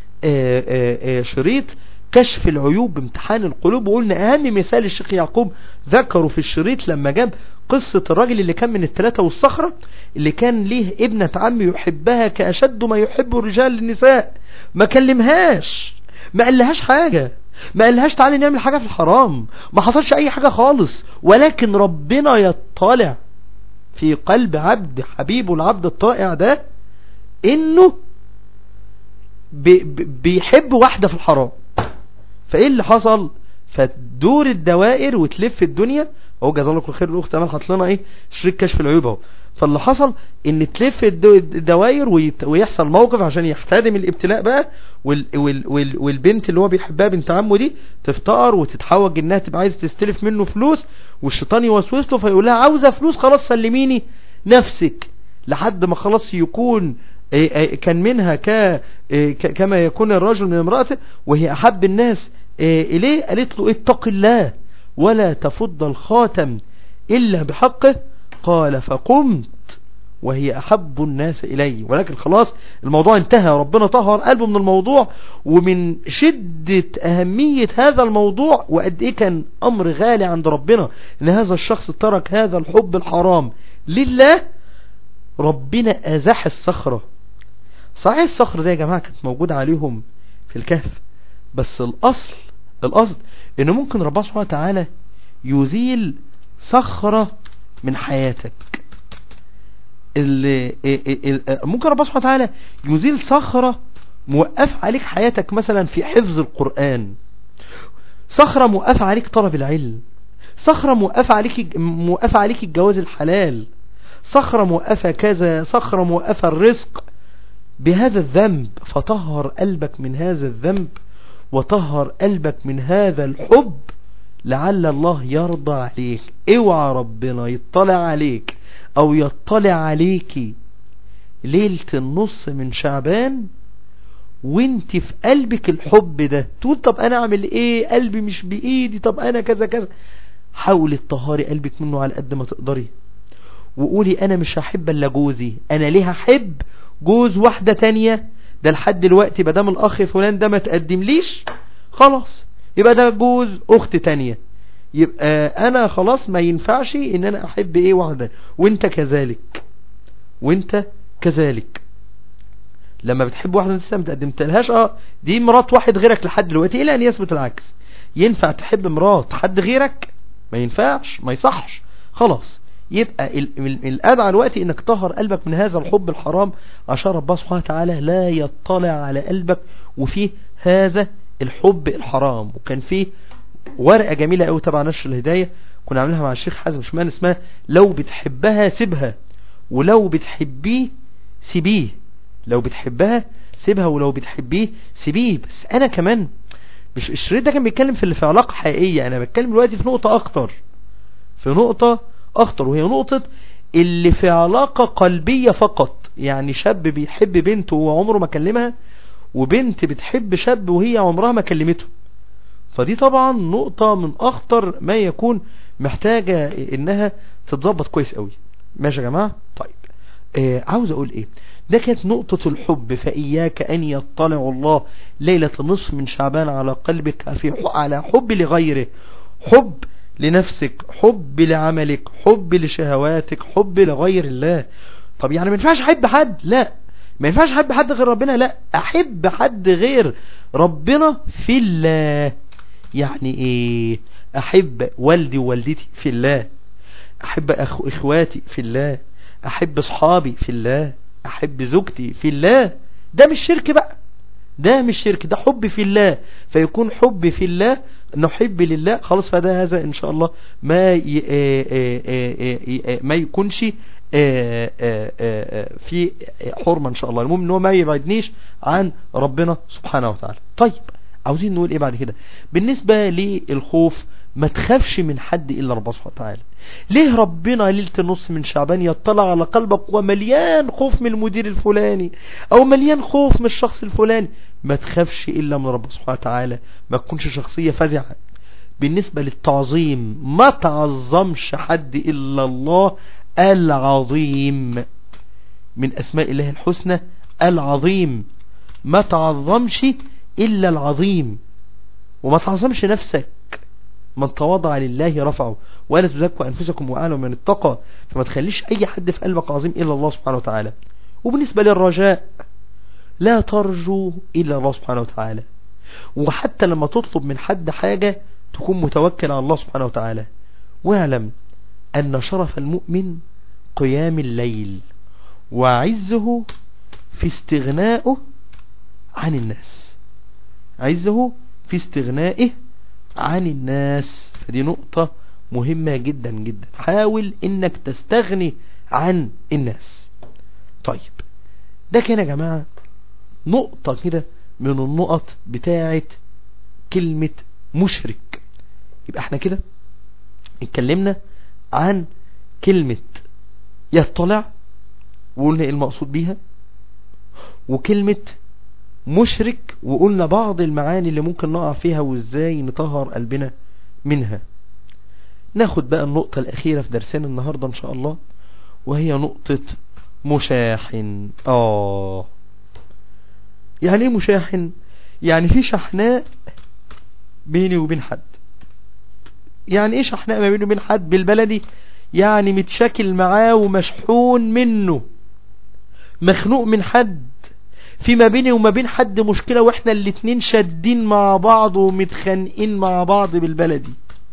شريط كشف العيوب بامتحان القلوب وقلنا اهم مثال الشيخ يعقوب ذكره في الشريط لما جاب قصة الراجل اللي كان من الثلاثة والصخرة اللي كان ليه ابنة عم يحبها كأشد ما يحب الرجال للنساء ما كلمهاش ما قالهاش حاجة ما قالهاش تعالي نعمل حاجة في الحرام ما حصلش اي حاجة خالص ولكن ربنا يطلع في قلب عبد حبيبه العبد الطائع ده انه بي بيحب واحدة في الحرام فايه اللي حصل فتدور الدوائر وتلف الدنيا اهو جزاه الله كل خير الاخت امل حط لنا ايه شريك كشف العيوب اهو فاللي حصل ان تلف الدوائر ويحصل موقف عشان يحتدم الابتلاء بقى وال وال وال والبنت اللي هو بيحبها بنت عمه دي تفتقر وتتحوج انها تبقى عايزه تستلف منه فلوس والشيطان يوسوس له فيقول لها عاوزه فلوس خلاص سلميني نفسك لحد ما خلاص يكون كان منها ك كما يكون الرجل من امرأته وهي أحب الناس إليه قالت له اتق الله ولا تفض الخاتم إلا بحقه قال فقمت وهي أحب الناس إلي ولكن خلاص الموضوع انتهى ربنا طهر قلبه من الموضوع ومن شدة أهمية هذا الموضوع وقد إيه كان أمر غالي عند ربنا إن هذا الشخص ترك هذا الحب الحرام لله ربنا أزاح الصخرة صحيح الصخرة دي يا جماعة كانت موجودة عليهم في الكهف بس الأصل الأصل إنه ممكن ربنا سبحانه وتعالى يزيل صخرة من حياتك اللي ممكن ربنا سبحانه وتعالى يزيل صخرة موقف عليك حياتك مثلا في حفظ القرآن صخرة موقفة عليك طلب العلم صخرة موقفة عليك موقفة عليك الجواز الحلال صخرة موقفة كذا صخرة موقفة الرزق بهذا الذنب فطهر قلبك من هذا الذنب وطهر قلبك من هذا الحب لعل الله يرضى عليك اوعى ربنا يطلع عليك او يطلع عليكي ليلة النص من شعبان وانت في قلبك الحب ده تقول طب انا اعمل ايه قلبي مش بايدي طب انا كذا كذا حاولي تطهري قلبك منه على قد ما تقدري وقولي انا مش هحب الا جوزي انا ليه هحب جوز واحدة تانية ده لحد دلوقتي مدام الاخ فلان ده ما تقدمليش خلاص يبقى ده جوز اخت تانية يبقى انا خلاص ما ينفعش ان انا احب ايه واحدة وانت كذلك وانت كذلك لما بتحب واحدة لسه ما تقدمتلهاش اه دي مرات واحد غيرك لحد دلوقتي الى ان يثبت العكس ينفع تحب مرات حد غيرك ما ينفعش ما يصحش خلاص يبقى ال- ال- الادعى الوقت انك طهر قلبك من هذا الحب الحرام عشان ربنا سبحانه وتعالى لا يطلع على قلبك وفيه هذا الحب الحرام وكان فيه ورقة جميلة قوي تبع نشر الهداية كنا عاملها مع الشيخ حازم شمان اسمها لو بتحبها سيبها ولو بتحبيه سيبيه لو بتحبها سيبها ولو بتحبيه سيبيه بس انا كمان مش الشريط ده كان بيتكلم في اللي في علاقة حقيقية انا بتكلم دلوقتي في نقطة اخطر في نقطة اخطر وهي نقطة اللي في علاقة قلبية فقط يعني شاب بيحب بنت وعمره ما كلمها وبنت بتحب شاب وهي عمرها ما كلمته فدي طبعا نقطة من اخطر ما يكون محتاجة انها تتظبط كويس قوي ماشي يا جماعة طيب آه عاوز اقول ايه ده كانت نقطة الحب فإياك أن يطلع الله ليلة نصف من شعبان على قلبك في على حب لغيره حب لنفسك حب لعملك حب لشهواتك حب لغير الله طب يعني ما ينفعش احب حد لا ما ينفعش احب حد غير ربنا لا احب حد غير ربنا في الله يعني ايه احب والدي ووالدتي في الله احب أخ... اخواتي في الله احب اصحابي في الله احب زوجتي في الله ده مش شرك بقى ده مش شرك ده حب في الله فيكون حب في الله نحب لله خلاص فده هذا ان شاء الله ما ي... آه آه آه آه ما يكونش آه آه آه في حرمة ان شاء الله المهم ان هو ما يبعدنيش عن ربنا سبحانه وتعالى طيب عاوزين نقول ايه بعد كده بالنسبة للخوف ما تخافش من حد الا ربنا سبحانه وتعالى ليه ربنا ليلة النص من شعبان يطلع على قلبك ومليان خوف من المدير الفلاني او مليان خوف من الشخص الفلاني ما تخافش الا من ربنا سبحانه وتعالى ما تكونش شخصية فزعة بالنسبة للتعظيم ما تعظمش حد الا الله العظيم من اسماء الله الحسنى العظيم ما تعظمش الا العظيم وما تعظمش نفسك من تواضع لله رفعه ولا تزكوا أنفسكم وأعلم من اتقى فما تخليش أي حد في قلبك عظيم إلا الله سبحانه وتعالى وبالنسبة للرجاء لا ترجو إلا الله سبحانه وتعالى وحتى لما تطلب من حد حاجة تكون متوكل على الله سبحانه وتعالى واعلم أن شرف المؤمن قيام الليل وعزه في استغنائه عن الناس عزه في استغنائه عن الناس فدي نقطة مهمة جدا جدا حاول انك تستغني عن الناس طيب ده كان يا جماعة نقطة كده من النقط بتاعة كلمة مشرك يبقى احنا كده اتكلمنا عن كلمة يطلع وقلنا ايه المقصود بيها وكلمة مشرك وقلنا بعض المعاني اللي ممكن نقع فيها وازاي نطهر قلبنا منها ناخد بقى النقطة الأخيرة في درسنا النهاردة إن شاء الله وهي نقطة مشاحن آه يعني ايه مشاحن يعني في شحناء بيني وبين حد يعني ايه شحناء ما بيني وبين حد بالبلدي يعني متشاكل معاه ومشحون منه مخنوق من حد في ما بيني وما بين حد مشكلة واحنا الاتنين شادين مع بعض ومتخانقين مع بعض بالبلدي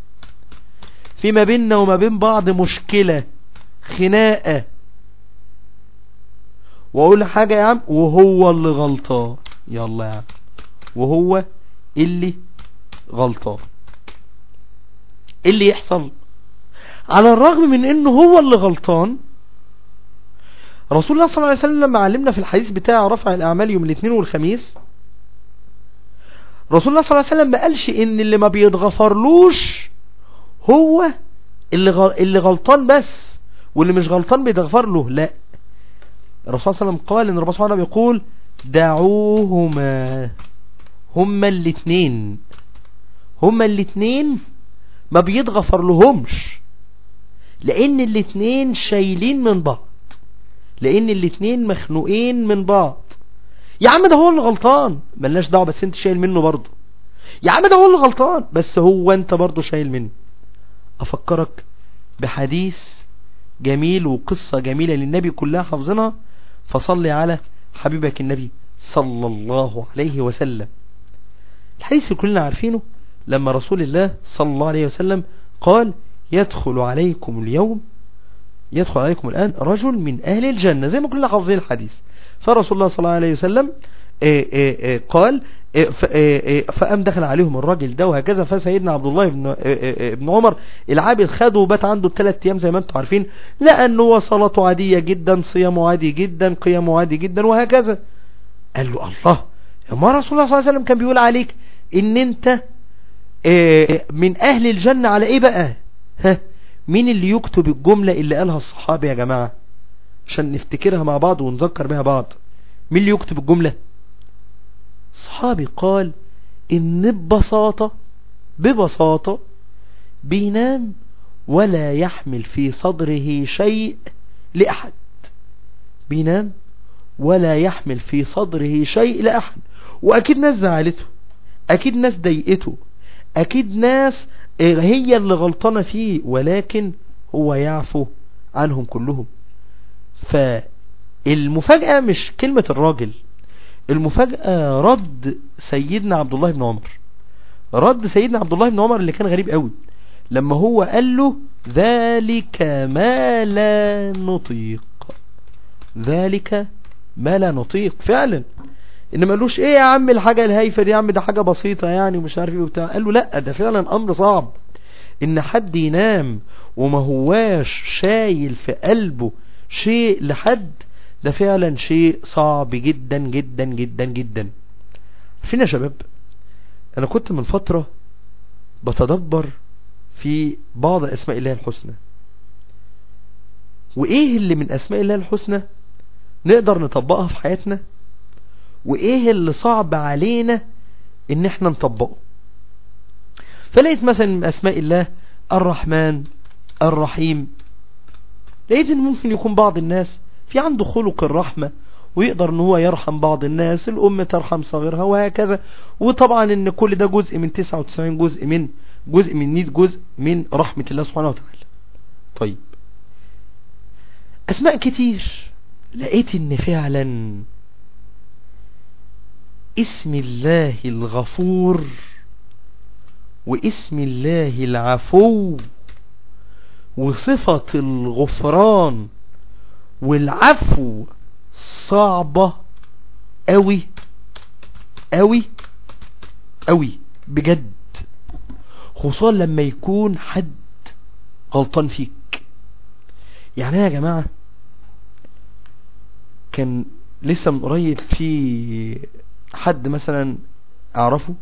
في ما بيننا وما بين بعض مشكلة خناقة واقول حاجة يا عم وهو اللي غلطان يلا يا عم وهو اللي غلطان ايه اللي يحصل على الرغم من انه هو اللي غلطان رسول الله صلى الله عليه وسلم لما علمنا في الحديث بتاع رفع الأعمال يوم الاثنين والخميس رسول الله صلى الله عليه وسلم ما قالش ان اللي ما بيتغفرلوش هو اللي غل... اللي غلطان بس واللي مش غلطان بيتغفر له لا الرسول صلى الله عليه وسلم قال ان ربنا سبحانه بيقول دعوهما هما الاثنين هما الاثنين ما بيتغفر لهمش لان الاثنين شايلين من بعض لان الاتنين مخنوقين من بعض يا عم ده هو اللي غلطان ملناش دعوه بس انت شايل منه برضه يا عم ده هو اللي غلطان بس هو انت برضه شايل منه افكرك بحديث جميل وقصة جميلة للنبي كلها حافظينها فصلي على حبيبك النبي صلى الله عليه وسلم الحديث اللي كلنا عارفينه لما رسول الله صلى الله عليه وسلم قال يدخل عليكم اليوم يدخل عليكم الآن رجل من أهل الجنة زي ما كلنا حافظين الحديث فرسول الله صلى الله عليه وسلم آه، آه، آه، قال آه، ف- آه، آه، فقام دخل عليهم الراجل ده وهكذا فسيدنا عبد الله بن, آه، آه، آه، بن عمر العابد خده وبات عنده الثلاث ايام زي ما انتم عارفين لانه هو صلاته عادية جدا صيامه عادي جدا قيامه عادي جدا وهكذا قال له الله يا ما رسول الله صلى الله عليه وسلم كان بيقول عليك ان انت آه، من اهل الجنة على ايه بقى ها مين اللي يكتب الجملة اللي قالها الصحابة يا جماعة عشان نفتكرها مع بعض ونذكر بها بعض مين اللي يكتب الجملة صحابي قال ان ببساطة ببساطة بينام ولا يحمل في صدره شيء لأحد بينام ولا يحمل في صدره شيء لأحد وأكيد ناس زعلته أكيد ناس ضايقته أكيد ناس آه، هي اللي غلطانة فيه ولكن هو يعفو عنهم كلهم فالمفاجأة مش كلمة الراجل المفاجأة رد سيدنا عبد الله بن عمر رد سيدنا عبد الله بن عمر اللي كان غريب قوي لما هو قال له ذلك ما لا نطيق ذلك ما لا نطيق فعلا ان ما قالوش ايه يا عم الحاجة الهايفة دي يا عم ده حاجة بسيطة يعني ومش عارف ايه وبتاع قال له لا ده فعلا امر صعب ان حد ينام وما هواش شايل في قلبه شيء لحد ده فعلا شيء صعب جدا جدا جدا جدا فين يا شباب انا كنت من فترة بتدبر في بعض اسماء الله الحسنى وايه اللي من اسماء الله الحسنى نقدر نطبقها في حياتنا وايه اللي صعب علينا ان احنا نطبقه فلقيت مثلا من اسماء الله الرحمن الرحيم لقيت ان ممكن يكون بعض الناس في عنده خلق الرحمة ويقدر ان هو يرحم بعض الناس الام ترحم صغيرها وهكذا وطبعا ان كل ده جزء من 99 جزء من جزء من 100 جزء من رحمة الله سبحانه وتعالى طيب اسماء كتير لقيت ان فعلا اسم الله الغفور واسم الله العفو وصفة الغفران والعفو صعبة قوي قوي قوي بجد خصوصا لما يكون حد غلطان فيك يعني أنا يا جماعة كان لسه من قريب في حد مثلا اعرفه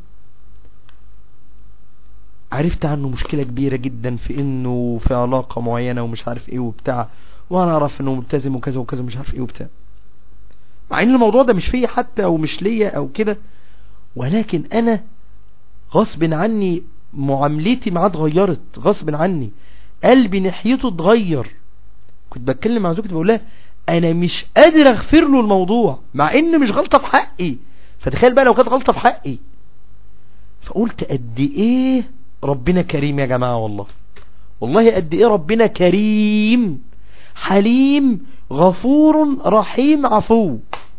عرفت عنه مشكلة كبيرة جدا في انه في علاقة معينة ومش عارف ايه وبتاع وانا اعرف انه ملتزم وكذا وكذا مش عارف ايه وبتاع مع ان الموضوع ده مش فيا حتى او مش ليا او كده ولكن انا غصب عني معاملتي معاه اتغيرت غصب عني قلبي ناحيته اتغير كنت بتكلم مع زوجتي بقول لها انا مش قادر اغفر له الموضوع مع ان مش غلطة في حقي فتخيل بقى لو كانت غلطة في حقي فقلت قد ايه ربنا كريم يا جماعة والله والله قد ايه ربنا كريم حليم غفور رحيم عفو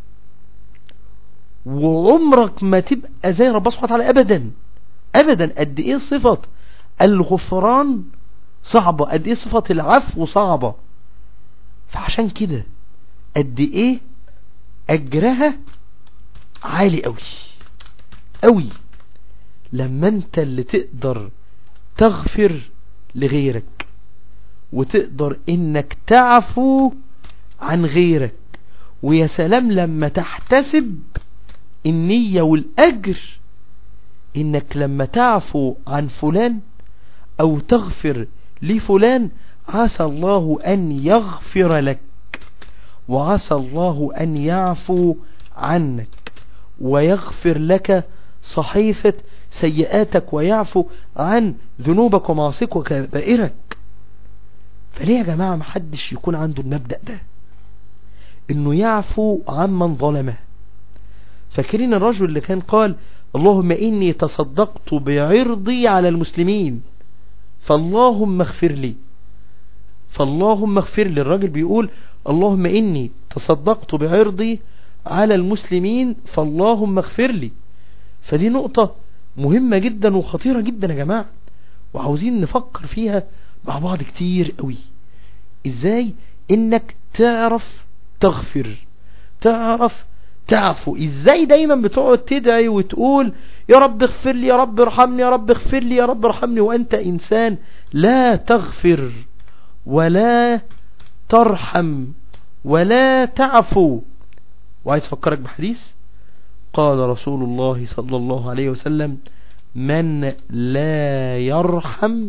وعمرك ما تبقى زي ربنا سبحانه وتعالى ابدا ابدا قد ايه صفة الغفران صعبة قد ايه صفة العفو صعبة فعشان كده قد ايه اجرها عالي قوي قوي لما انت اللي تقدر تغفر لغيرك وتقدر انك تعفو عن غيرك ويا سلام لما تحتسب النية والاجر انك لما تعفو عن فلان او تغفر لفلان عسى الله ان يغفر لك وعسى الله ان يعفو عنك ويغفر لك صحيفة سيئاتك ويعفو عن ذنوبك ومعاصيك وكبائرك فليه يا جماعة محدش يكون عنده المبدأ ده انه يعفو عمن ظلمه فاكرين الرجل اللي كان قال اللهم إني تصدقت بعرضي على المسلمين فاللهم اغفر لي فاللهم اغفر لي الراجل بيقول اللهم إني تصدقت بعرضي على المسلمين فاللهم اغفر لي فدي نقطة مهمة جدا وخطيرة جدا يا جماعة وعاوزين نفكر فيها مع بعض كتير قوي ازاي انك تعرف تغفر تعرف تعفو ازاي دايما بتقعد تدعي وتقول يا رب اغفر لي يا رب ارحمني يا رب اغفر لي يا رب ارحمني وانت انسان لا تغفر ولا ترحم ولا تعفو وعايز افكرك بحديث قال رسول الله صلى الله عليه وسلم من لا يرحم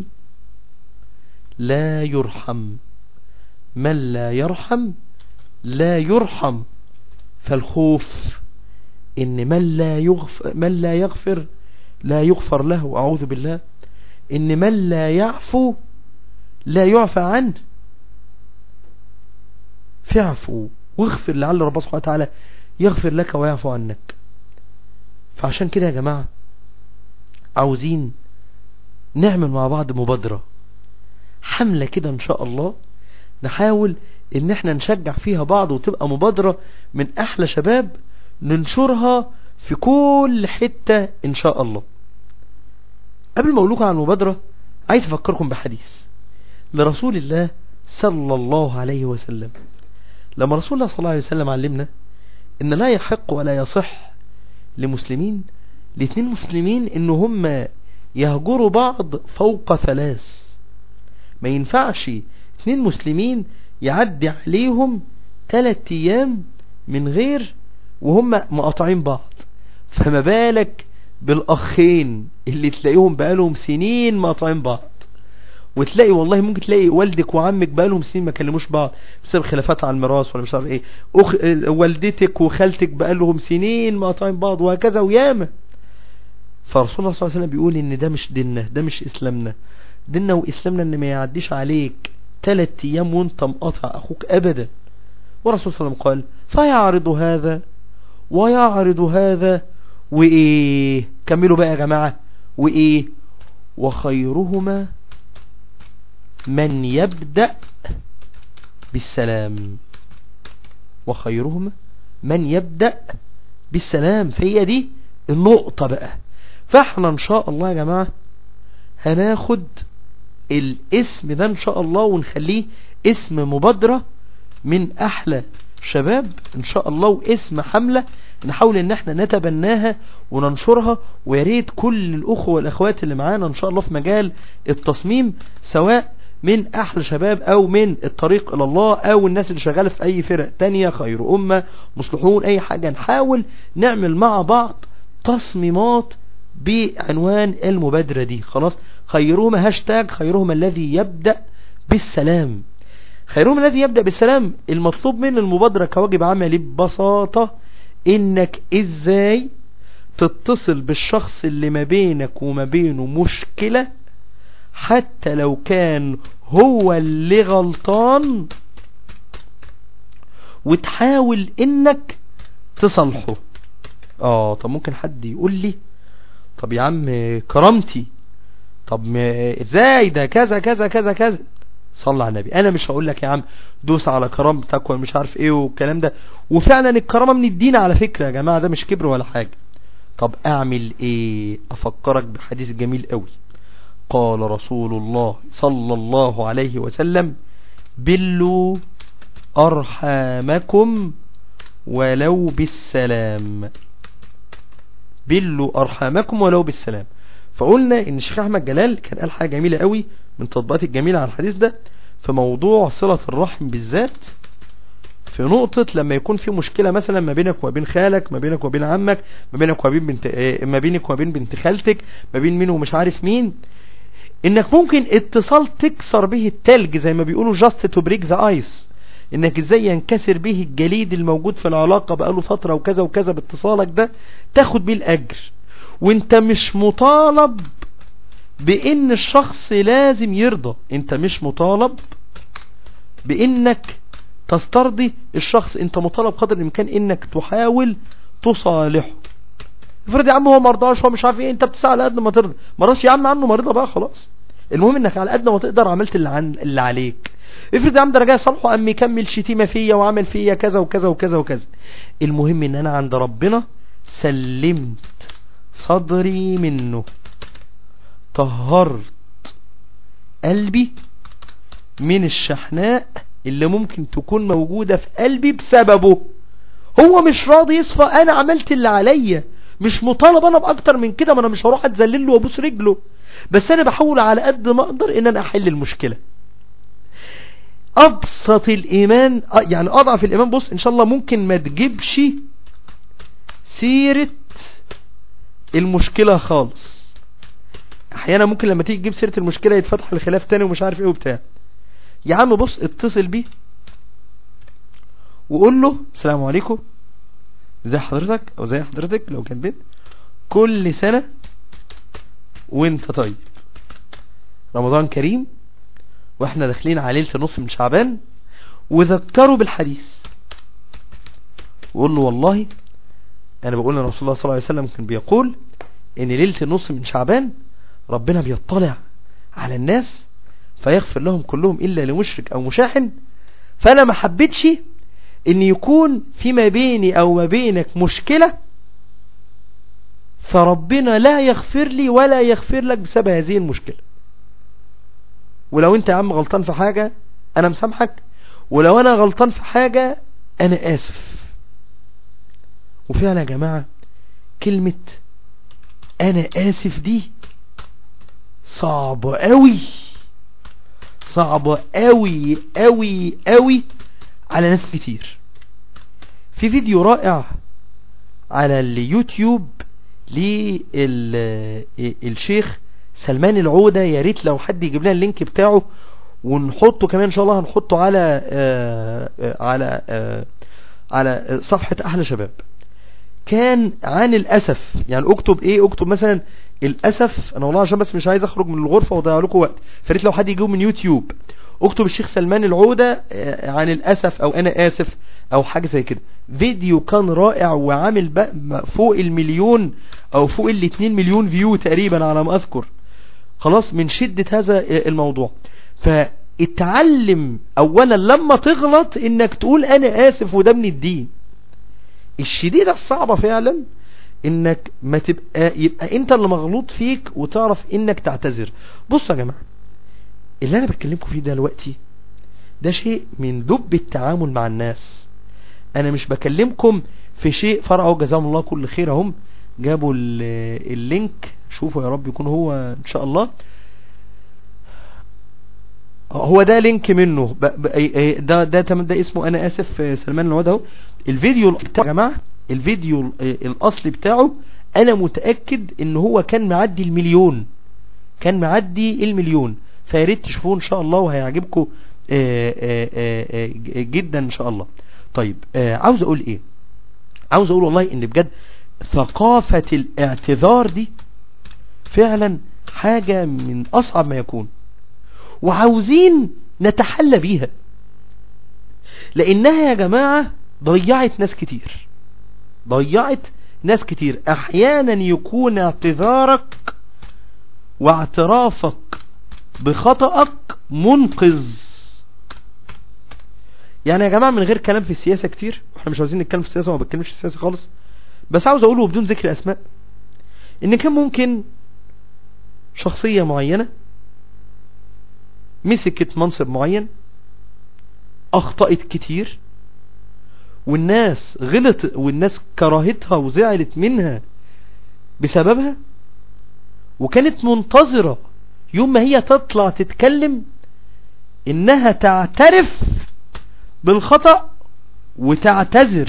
لا يرحم من لا يرحم لا يرحم فالخوف ان من لا يغفر, من لا يغفر لا يغفر له اعوذ بالله ان من لا يعفو لا يعفى عنه فاعفو واغفر لعل ربنا سبحانه وتعالى يغفر لك ويعفو عنك فعشان كده يا جماعة عاوزين نعمل مع بعض مبادرة حملة كده ان شاء الله نحاول ان احنا نشجع فيها بعض وتبقى مبادرة من احلى شباب ننشرها في كل حتة ان شاء الله قبل ما اقولكم عن المبادرة عايز افكركم بحديث لرسول الله صلى الله عليه وسلم لما رسول الله صلى الله عليه وسلم علمنا ان لا يحق ولا يصح لمسلمين لاتنين مسلمين ان هم يهجروا بعض فوق ثلاث ما ينفعش اتنين مسلمين يعدي عليهم ثلاث ايام من غير وهم مقاطعين بعض فما بالك بالاخين اللي تلاقيهم بقالهم سنين مقاطعين بعض وتلاقي والله ممكن تلاقي والدك وعمك بقالهم سنين ما كلموش بعض بسبب خلافات على الميراث ولا مش عارف ايه أخ... والدتك وخالتك بقالهم سنين مقاطعين بعض وهكذا وياما فرسول الله صلى الله عليه وسلم بيقول ان ده مش ديننا ده مش اسلامنا ديننا واسلامنا ان ما يعديش عليك ثلاث ايام وانت مقاطع اخوك ابدا ورسول صلى الله عليه وسلم قال فيعرض هذا ويعرض هذا وايه كملوا بقى يا جماعة وايه وخيرهما من يبدأ بالسلام وخيرهما من يبدأ بالسلام فهي دي النقطة بقى فاحنا ان شاء الله يا جماعة هناخد الاسم ده ان شاء الله ونخليه اسم مبادرة من احلى شباب ان شاء الله واسم حملة نحاول ان احنا نتبناها وننشرها ويا ريت كل الاخوة والاخوات اللي معانا ان شاء الله في مجال التصميم سواء من احلى شباب او من الطريق الى الله او الناس اللي شغالة في اي فرق تانية خير امة مصلحون اي حاجة نحاول نعمل مع بعض تصميمات بعنوان المبادرة دي خلاص خيرهما هاشتاج خيرهما الذي يبدأ بالسلام خيرهم الذي يبدأ بالسلام المطلوب من المبادرة كواجب عملي ببساطة انك ازاي تتصل بالشخص اللي ما بينك وما بينه مشكلة حتى لو كان هو اللي غلطان وتحاول انك تصلحه اه طب ممكن حد يقول لي طب يا عم كرامتي طب ما ازاي ده كذا كذا كذا كذا صلى على النبي انا مش هقول لك يا عم دوس على كرامتك ومش عارف ايه والكلام ده وفعلا الكرامه من الدين على فكره يا جماعه ده مش كبر ولا حاجه طب اعمل ايه افكرك بحديث جميل قوي قال رسول الله صلى الله عليه وسلم بلوا ارحامكم ولو بالسلام بلوا ارحامكم ولو بالسلام فقلنا ان الشيخ احمد جلال كان قال حاجه جميله قوي من تطبيقات الجميله على الحديث ده في موضوع صله الرحم بالذات في نقطة لما يكون في مشكلة مثلا ما بينك وبين خالك ما بينك وبين عمك ما بينك وبين بنت ما بينك وبين بنت خالتك ما بين مين ومش عارف مين انك ممكن اتصال تكسر به التلج زي ما بيقولوا just to break the ice انك ازاي ينكسر به الجليد الموجود في العلاقة بقاله فترة وكذا وكذا باتصالك ده تاخد بيه الاجر وانت مش مطالب بان الشخص لازم يرضى انت مش مطالب بانك تسترضي الشخص انت مطالب قدر الامكان انك تحاول تصالحه افرض يا عم هو مرضاش هو مش عارف ايه انت بتسعى على قد ما ترضى مرضاش يا عم عنه مريضه بقى خلاص المهم انك على قد ما تقدر عملت اللي عن اللي عليك افرض يا عم ده انا جاي اصالحه قام يكمل شتيمه فيا وعمل فيا كذا وكذا وكذا وكذا المهم ان انا عند ربنا سلمت صدري منه طهرت قلبي من الشحناء اللي ممكن تكون موجودة في قلبي بسببه هو مش راضي يصفى انا عملت اللي عليا مش مطالب انا باكتر من كده ما انا مش هروح اتذلل له وابوس رجله بس انا بحاول على قد ما اقدر ان انا احل المشكلة ابسط الايمان يعني اضعف الايمان بص ان شاء الله ممكن ما تجيبش سيرة المشكلة خالص احيانا ممكن لما تيجي تجيب سيرة المشكلة يتفتح الخلاف تاني ومش عارف ايه وبتاع يا عم بص اتصل بيه وقول له السلام عليكم ازي حضرتك او زي حضرتك لو كان بنت كل سنة وانت طيب رمضان كريم واحنا داخلين على ليلة نص من شعبان وذكروا بالحديث وقول له والله انا بقول ان رسول الله صلى الله عليه وسلم كان بيقول ان ليلة النص من شعبان ربنا بيطلع على الناس فيغفر لهم كلهم الا لمشرك او مشاحن فانا ما حبيتش ان يكون فيما بيني او ما بينك مشكلة فربنا لا يغفر لي ولا يغفر لك بسبب هذه المشكلة ولو انت يا عم غلطان في حاجة انا مسامحك ولو انا غلطان في حاجة انا اسف وفعلا يا جماعة كلمة انا اسف دي صعبة قوي صعبة قوي قوي قوي على ناس كتير في فيديو رائع على اليوتيوب للشيخ سلمان العودة يا ريت لو حد يجيب لنا اللينك بتاعه ونحطه كمان ان شاء الله هنحطه على آآ آآ على آآ على صفحة احلى شباب كان عن الاسف يعني اكتب ايه اكتب مثلا الاسف انا والله عشان بس مش عايز اخرج من الغرفة واضيع لكم وقت فريت لو حد يجيبه من يوتيوب اكتب الشيخ سلمان العودة عن الاسف او انا اسف او حاجة زي كده فيديو كان رائع وعامل بقى فوق المليون او فوق الاتنين مليون فيو تقريبا على ما اذكر خلاص من شدة هذا الموضوع فاتعلم اولا لما تغلط انك تقول انا اسف وده من الدين الشديدة الصعبة فعلا انك ما تبقى يبقى انت اللي مغلوط فيك وتعرف انك تعتذر بصوا يا جماعة اللي انا بتكلمكم فيه دلوقتي ده شيء من لب التعامل مع الناس انا مش بكلمكم في شيء فرعوا جزاهم الله كل خير هم جابوا اللينك شوفوا يا رب يكون هو ان شاء الله هو ده لينك منه ده ده ده اسمه انا اسف سلمان الواد اهو الفيديو بتاع يا جماعه الفيديو الاصلي بتاعه انا متاكد ان هو كان معدي المليون كان معدي المليون فياريت تشوفوه ان شاء الله وهيعجبكم جدا ان شاء الله طيب عاوز اقول ايه عاوز اقول والله ان بجد ثقافة الاعتذار دي فعلا حاجة من اصعب ما يكون وعاوزين نتحلى بيها لانها يا جماعة ضيعت ناس كتير ضيعت ناس كتير احيانا يكون اعتذارك واعترافك بخطأك منقذ يعني يا جماعة من غير كلام في السياسة كتير احنا مش عاوزين نتكلم في السياسة وما بتكلمش في السياسة خالص بس عاوز اقوله بدون ذكر اسماء ان كان ممكن شخصية معينة مسكت منصب معين اخطأت كتير والناس غلط والناس كرهتها وزعلت منها بسببها وكانت منتظرة يوم ما هي تطلع تتكلم انها تعترف بالخطأ وتعتذر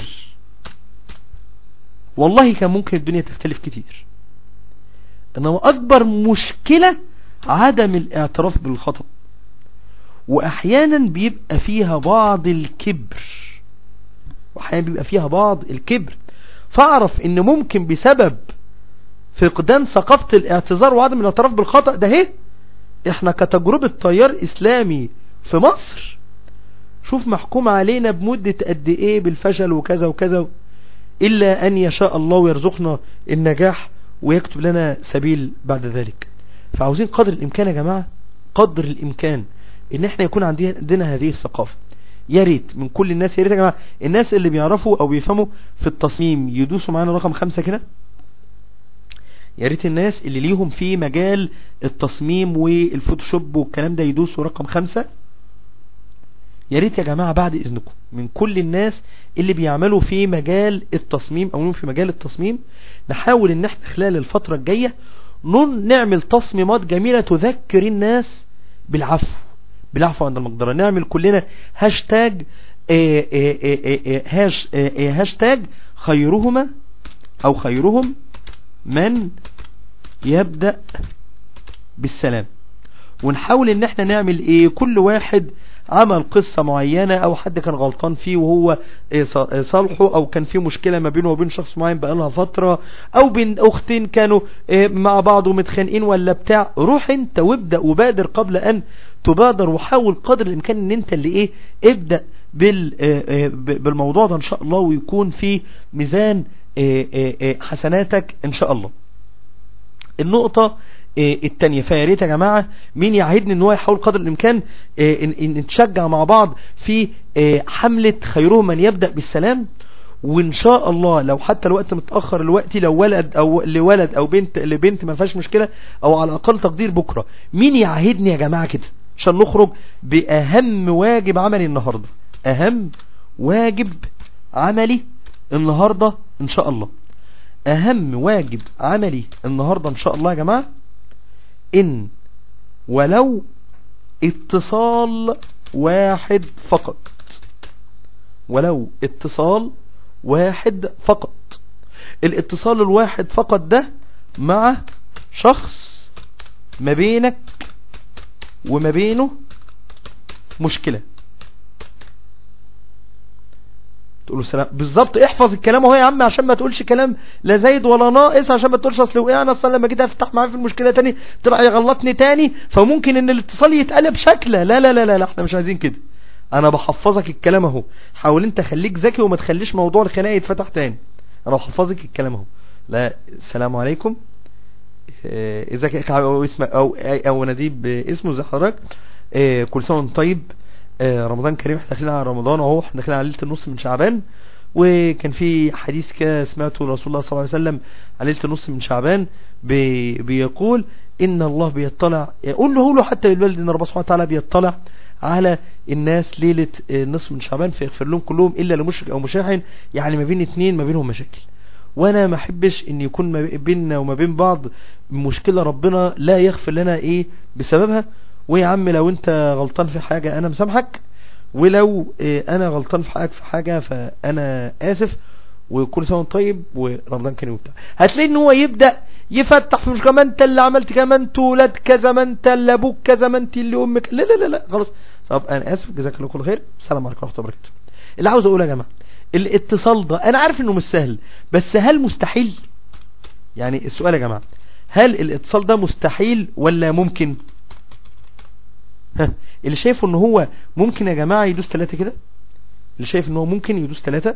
والله كان ممكن الدنيا تختلف كتير انما اكبر مشكلة عدم الاعتراف بالخطأ واحيانا بيبقى فيها بعض الكبر واحيانا بيبقى فيها بعض الكبر فاعرف ان ممكن بسبب فقدان ثقافة الاعتذار وعدم الاعتراف بالخطأ ده اهي احنا كتجربة تيار اسلامي في مصر شوف محكوم علينا بمدة قد ايه بالفشل وكذا وكذا إلا أن يشاء الله ويرزقنا النجاح ويكتب لنا سبيل بعد ذلك فعاوزين قدر الإمكان يا جماعة قدر الإمكان إن احنا يكون عندنا هذه الثقافة يا ريت من كل الناس يا ريت يا جماعة الناس اللي بيعرفوا أو بيفهموا في التصميم يدوسوا معانا رقم خمسة كده يا ريت الناس اللي ليهم في مجال التصميم والفوتوشوب والكلام ده يدوسوا رقم خمسة يا ريت يا جماعة بعد اذنكم من كل الناس اللي بيعملوا في مجال التصميم او في مجال التصميم نحاول ان احنا خلال الفترة الجاية نعمل تصميمات جميلة تذكر الناس بالعفو بالعفو عند المقدرة نعمل كلنا هاشتاج اه اه اه هاش هاشتاج خيرهما او خيرهم من يبدأ بالسلام ونحاول ان احنا نعمل ايه كل واحد عمل قصة معينة او حد كان غلطان فيه وهو صالحه او كان في مشكلة ما بينه وبين شخص معين بقالها فترة او بين اختين كانوا مع بعض ومتخانقين ولا بتاع روح انت وابدأ وبادر قبل ان تبادر وحاول قدر الامكان ان انت اللي ايه ابدأ بالموضوع ده ان شاء الله ويكون في ميزان حسناتك ان شاء الله النقطة التانية فيا ريت يا جماعة مين يعهدني ان هو يحاول قدر الامكان نتشجع مع بعض في حملة خيرهم من يبدأ بالسلام وان شاء الله لو حتى الوقت متأخر الوقت لو ولد او لولد او بنت لبنت ما فيهاش مشكلة او على اقل تقدير بكرة مين يعهدني يا جماعة كده عشان نخرج باهم واجب عملي النهاردة اهم واجب عملي النهاردة ان شاء الله اهم واجب عملي النهاردة ان شاء الله يا جماعة ان ولو اتصال واحد فقط ولو اتصال واحد فقط الاتصال الواحد فقط ده مع شخص ما بينك وما بينه مشكلة تقول له السلام بالظبط احفظ الكلام اهو يا عم عشان ما تقولش كلام لا زايد ولا ناقص عشان ما تقولش اصل ايه انا اصلا لما جيت افتح معاه في المشكله تاني طلع يغلطني تاني فممكن ان الاتصال يتقلب شكله لا لا لا لا, لا احنا مش عايزين كده انا بحفظك الكلام اهو حاول انت خليك ذكي وما تخليش موضوع الخناقه يتفتح تاني انا بحفظك الكلام اهو لا السلام عليكم ازيك او اسم او او نديب اسمه زي حضرتك اه كل سنه وانت طيب اه رمضان كريم احنا داخلين على رمضان اهو احنا داخلين على ليله النص من شعبان وكان في حديث كده سمعته رسول الله صلى الله عليه وسلم على ليله النص من شعبان بي بيقول ان الله بيطلع قول له له حتى بالبلد ان ربنا سبحانه وتعالى بيطلع على الناس ليلة النصف من شعبان فيغفر لهم كلهم إلا لمشرك أو مشاحن يعني ما بين اتنين ما بينهم مشاكل وانا ما احبش ان يكون ما بيننا وما بين بعض مشكلة ربنا لا يغفر لنا ايه بسببها ويا عم لو انت غلطان في حاجة انا مسامحك ولو إيه انا غلطان في حاجة في حاجة فانا اسف وكل سنه وانت طيب ورمضان كريم وبتاع هتلاقي ان هو يبدا يفتح في مشكله ما انت اللي عملت كذا ما انت ولاد كذا ما انت اللي ابوك كذا ما انت اللي امك لا لا لا لا خلاص طب انا اسف جزاك الله كل خير السلام عليكم ورحمه الله وبركاته اللي عاوز اقوله يا جماعه الاتصال ده انا عارف انه مش سهل بس هل مستحيل يعني السؤال يا جماعه هل الاتصال ده مستحيل ولا ممكن ها اللي شايفه ان هو ممكن يا جماعه يدوس ثلاثة كده اللي شايف ان هو ممكن يدوس ثلاثة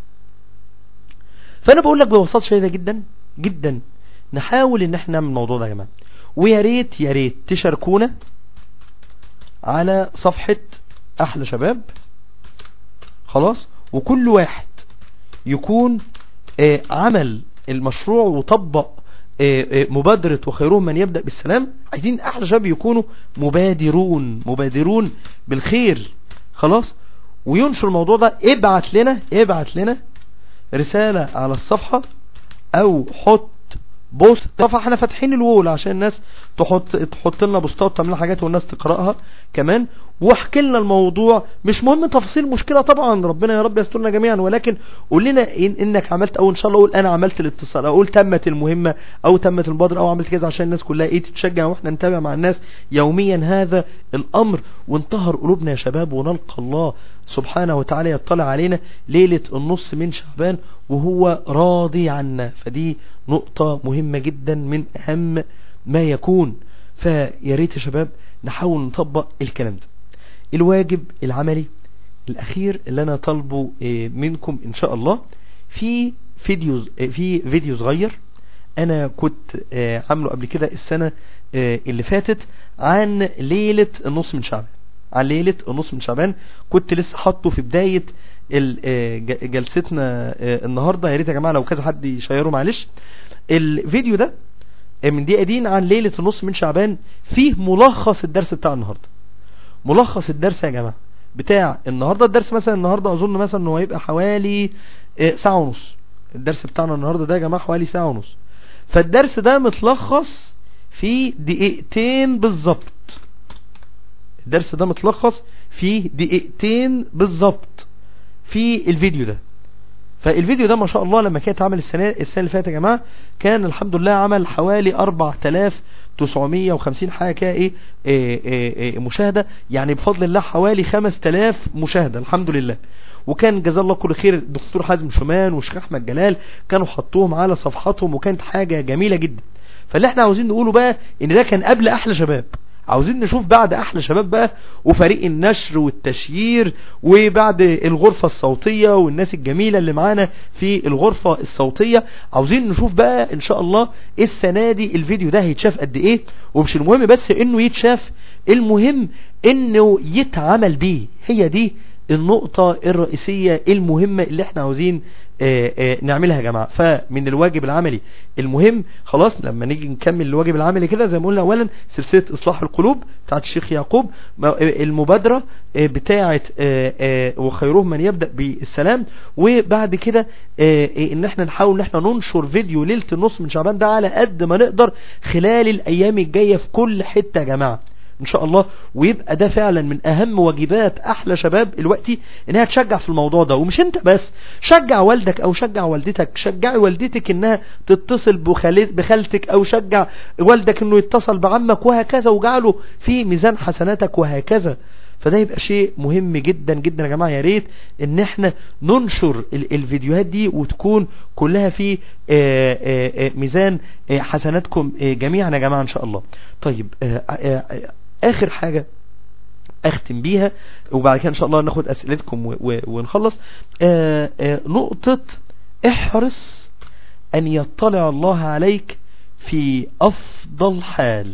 فانا بقول لك ببساطه شديده جدا جدا نحاول ان احنا نعمل الموضوع ده يا جماعه ويا ريت يا ريت تشاركونا على صفحه احلى شباب خلاص وكل واحد يكون آه عمل المشروع وطبق آه آه مبادرة وخيرهم من يبدأ بالسلام عايزين احلى شباب يكونوا مبادرون مبادرون بالخير خلاص وينشر الموضوع ده ابعت لنا ابعت لنا رسالة على الصفحة او حط بوست طبعا احنا فاتحين الوول عشان الناس تحط تحط لنا بوستات تعمل حاجات والناس تقراها كمان واحكي لنا الموضوع مش مهم تفاصيل المشكله طبعا ربنا يا رب يسترنا جميعا ولكن قول لنا إن انك عملت او ان شاء الله قول انا عملت الاتصال او قول تمت المهمه او تمت المبادره او عملت كذا عشان الناس كلها ايه تتشجع واحنا نتابع مع الناس يوميا هذا الامر وانتهر قلوبنا يا شباب ونلقى الله سبحانه وتعالى يطلع علينا ليله النص من شعبان وهو راضي عنا فدي نقطه مهمه جدا من اهم ما يكون فيا ريت يا شباب نحاول نطبق الكلام ده الواجب العملي الاخير اللي انا طالبه منكم ان شاء الله في فيديو في فيديو صغير انا كنت آه، عامله قبل كده السنة آه، اللي فاتت عن ليلة النص من شعبان عن ليلة النص من شعبان كنت لسه حاطه في بداية ال- آه، ج- جلستنا آه، النهاردة يا ريت يا جماعة لو كذا حد يشيره معلش الفيديو ده آه، من دقيقتين عن ليلة النص من شعبان فيه ملخص الدرس بتاع النهاردة ملخص الدرس يا جماعة بتاع النهاردة الدرس مثلا النهاردة اظن مثلا انه هيبقى حوالي آه، ساعة ونص الدرس بتاعنا النهاردة ده يا جماعة حوالي ساعة ونص فالدرس ده متلخص في دقيقتين بالظبط الدرس ده متلخص في دقيقتين بالظبط في الفيديو ده فالفيديو ده ما شاء الله لما كان اتعمل السنة السنة اللي فاتت يا جماعة كان الحمد لله عمل حوالي 4950 حاجة كده ايه, إيه, إيه, إيه مشاهدة يعني بفضل الله حوالي 5000 مشاهدة الحمد لله وكان جزاه الله كل خير الدكتور حازم شومان والشيخ احمد جلال كانوا حطوهم على صفحاتهم وكانت حاجة جميلة جدا فاللي احنا عاوزين نقوله بقى ان ده كان قبل احلى شباب عاوزين نشوف بعد احلى شباب بقى وفريق النشر والتشيير وبعد الغرفة الصوتية والناس الجميلة اللي معانا في الغرفة الصوتية عاوزين نشوف بقى ان شاء الله السنة دي الفيديو ده هيتشاف قد ايه ومش المهم بس انه يتشاف المهم انه يتعمل بيه هي دي النقطة الرئيسية المهمة اللي احنا عاوزين آه، آه، نعملها يا جماعة فمن الواجب العملي المهم خلاص لما نيجي نكمل الواجب العملي كده زي ما قلنا اولا سلسلة اصلاح القلوب بتاعت الشيخ يعقوب ما- آه، المبادرة آه، بتاعت آه، آه، وخيرهم من يبدأ بالسلام وبعد كده آه، آه، ان احنا نحاول ان احنا ننشر فيديو ليلة النص من شعبان ده على قد ما نقدر خلال الايام الجاية في كل حتة يا جماعة ان شاء الله ويبقى ده فعلا من اهم واجبات احلى شباب دلوقتي انها تشجع في الموضوع ده ومش انت بس شجع والدك او شجع والدتك شجعي والدتك انها تتصل بخالت- بخالتك او شجع والدك انه يتصل بعمك وهكذا وجعله في ميزان حسناتك وهكذا فده يبقى شيء مهم جدا جدا يا جماعه يا ريت ان احنا ننشر ال- الفيديوهات دي وتكون كلها في آه، آه، آه، ميزان آه، حسناتكم آه، جميعا يا جماعه ان شاء الله طيب آه، آه، آه، اخر حاجه اختم بيها وبعد كده ان شاء الله ناخد اسئلتكم و- و- ونخلص آه، آه، نقطه احرص ان يطلع الله عليك في افضل حال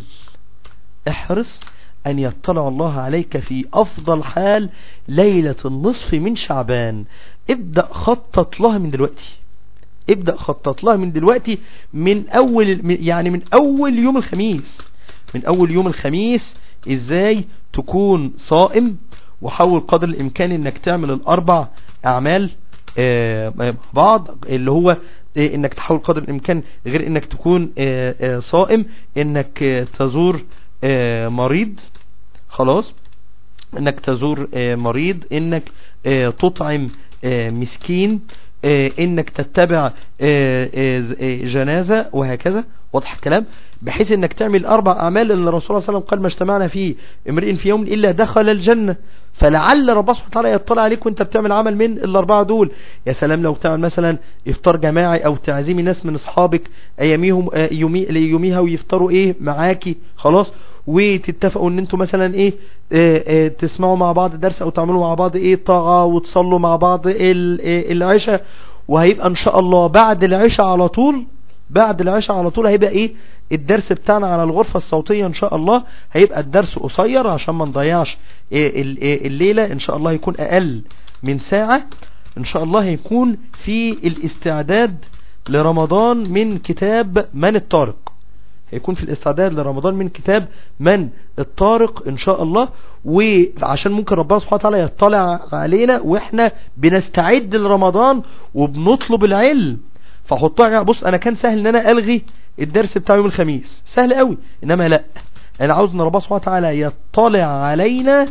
احرص أن يطلع الله عليك في أفضل حال ليلة النصف من شعبان ابدأ خطط لها من دلوقتي ابدأ خطط لها من دلوقتي من أول من- يعني من أول يوم الخميس من أول يوم الخميس إزاي تكون صائم وحاول قدر الإمكان إنك تعمل الأربع أعمال آه، مع بعض اللي هو آه، انك تحاول قدر الامكان غير انك تكون آه، آه، صائم انك آه، تزور آه، مريض خلاص انك تزور آه، مريض انك آه، تطعم آه، مسكين آه، انك تتبع آه، آه، آه، جنازة وهكذا واضح الكلام بحيث انك تعمل اربع اعمال اللي الرسول صلى الله عليه وسلم قال ما اجتمعنا فيه امرئ في يوم الا دخل الجنة فلعل ربنا سبحانه وتعالى يطلع عليك وانت بتعمل عمل من الاربعه دول يا سلام لو تعمل مثلا افطار جماعي او تعزيمي ناس من اصحابك اياميهم آه، يومي يوميها ويفطروا ايه معاكي خلاص وتتفقوا ان انتوا مثلا ايه آه، آه، تسمعوا مع بعض درس او تعملوا مع بعض ايه طاعه وتصلوا مع بعض ال- آه، العشاء وهيبقى ان شاء الله بعد العشاء على طول بعد العشاء على طول هيبقى ايه الدرس بتاعنا على الغرفة الصوتية ان شاء الله هيبقى الدرس قصير عشان ما نضيعش إيه ال- إيه الليلة ان شاء الله يكون اقل من ساعة ان شاء الله هيكون في الاستعداد لرمضان من كتاب من الطارق هيكون في الاستعداد لرمضان من كتاب من الطارق ان شاء الله وعشان ممكن ربنا سبحانه وتعالى يطلع علينا واحنا بنستعد لرمضان وبنطلب العلم فحطها بص انا كان سهل ان انا الغي الدرس بتاع يوم الخميس سهل قوي انما لا انا عاوز ان ربنا سبحانه وتعالى يطلع علينا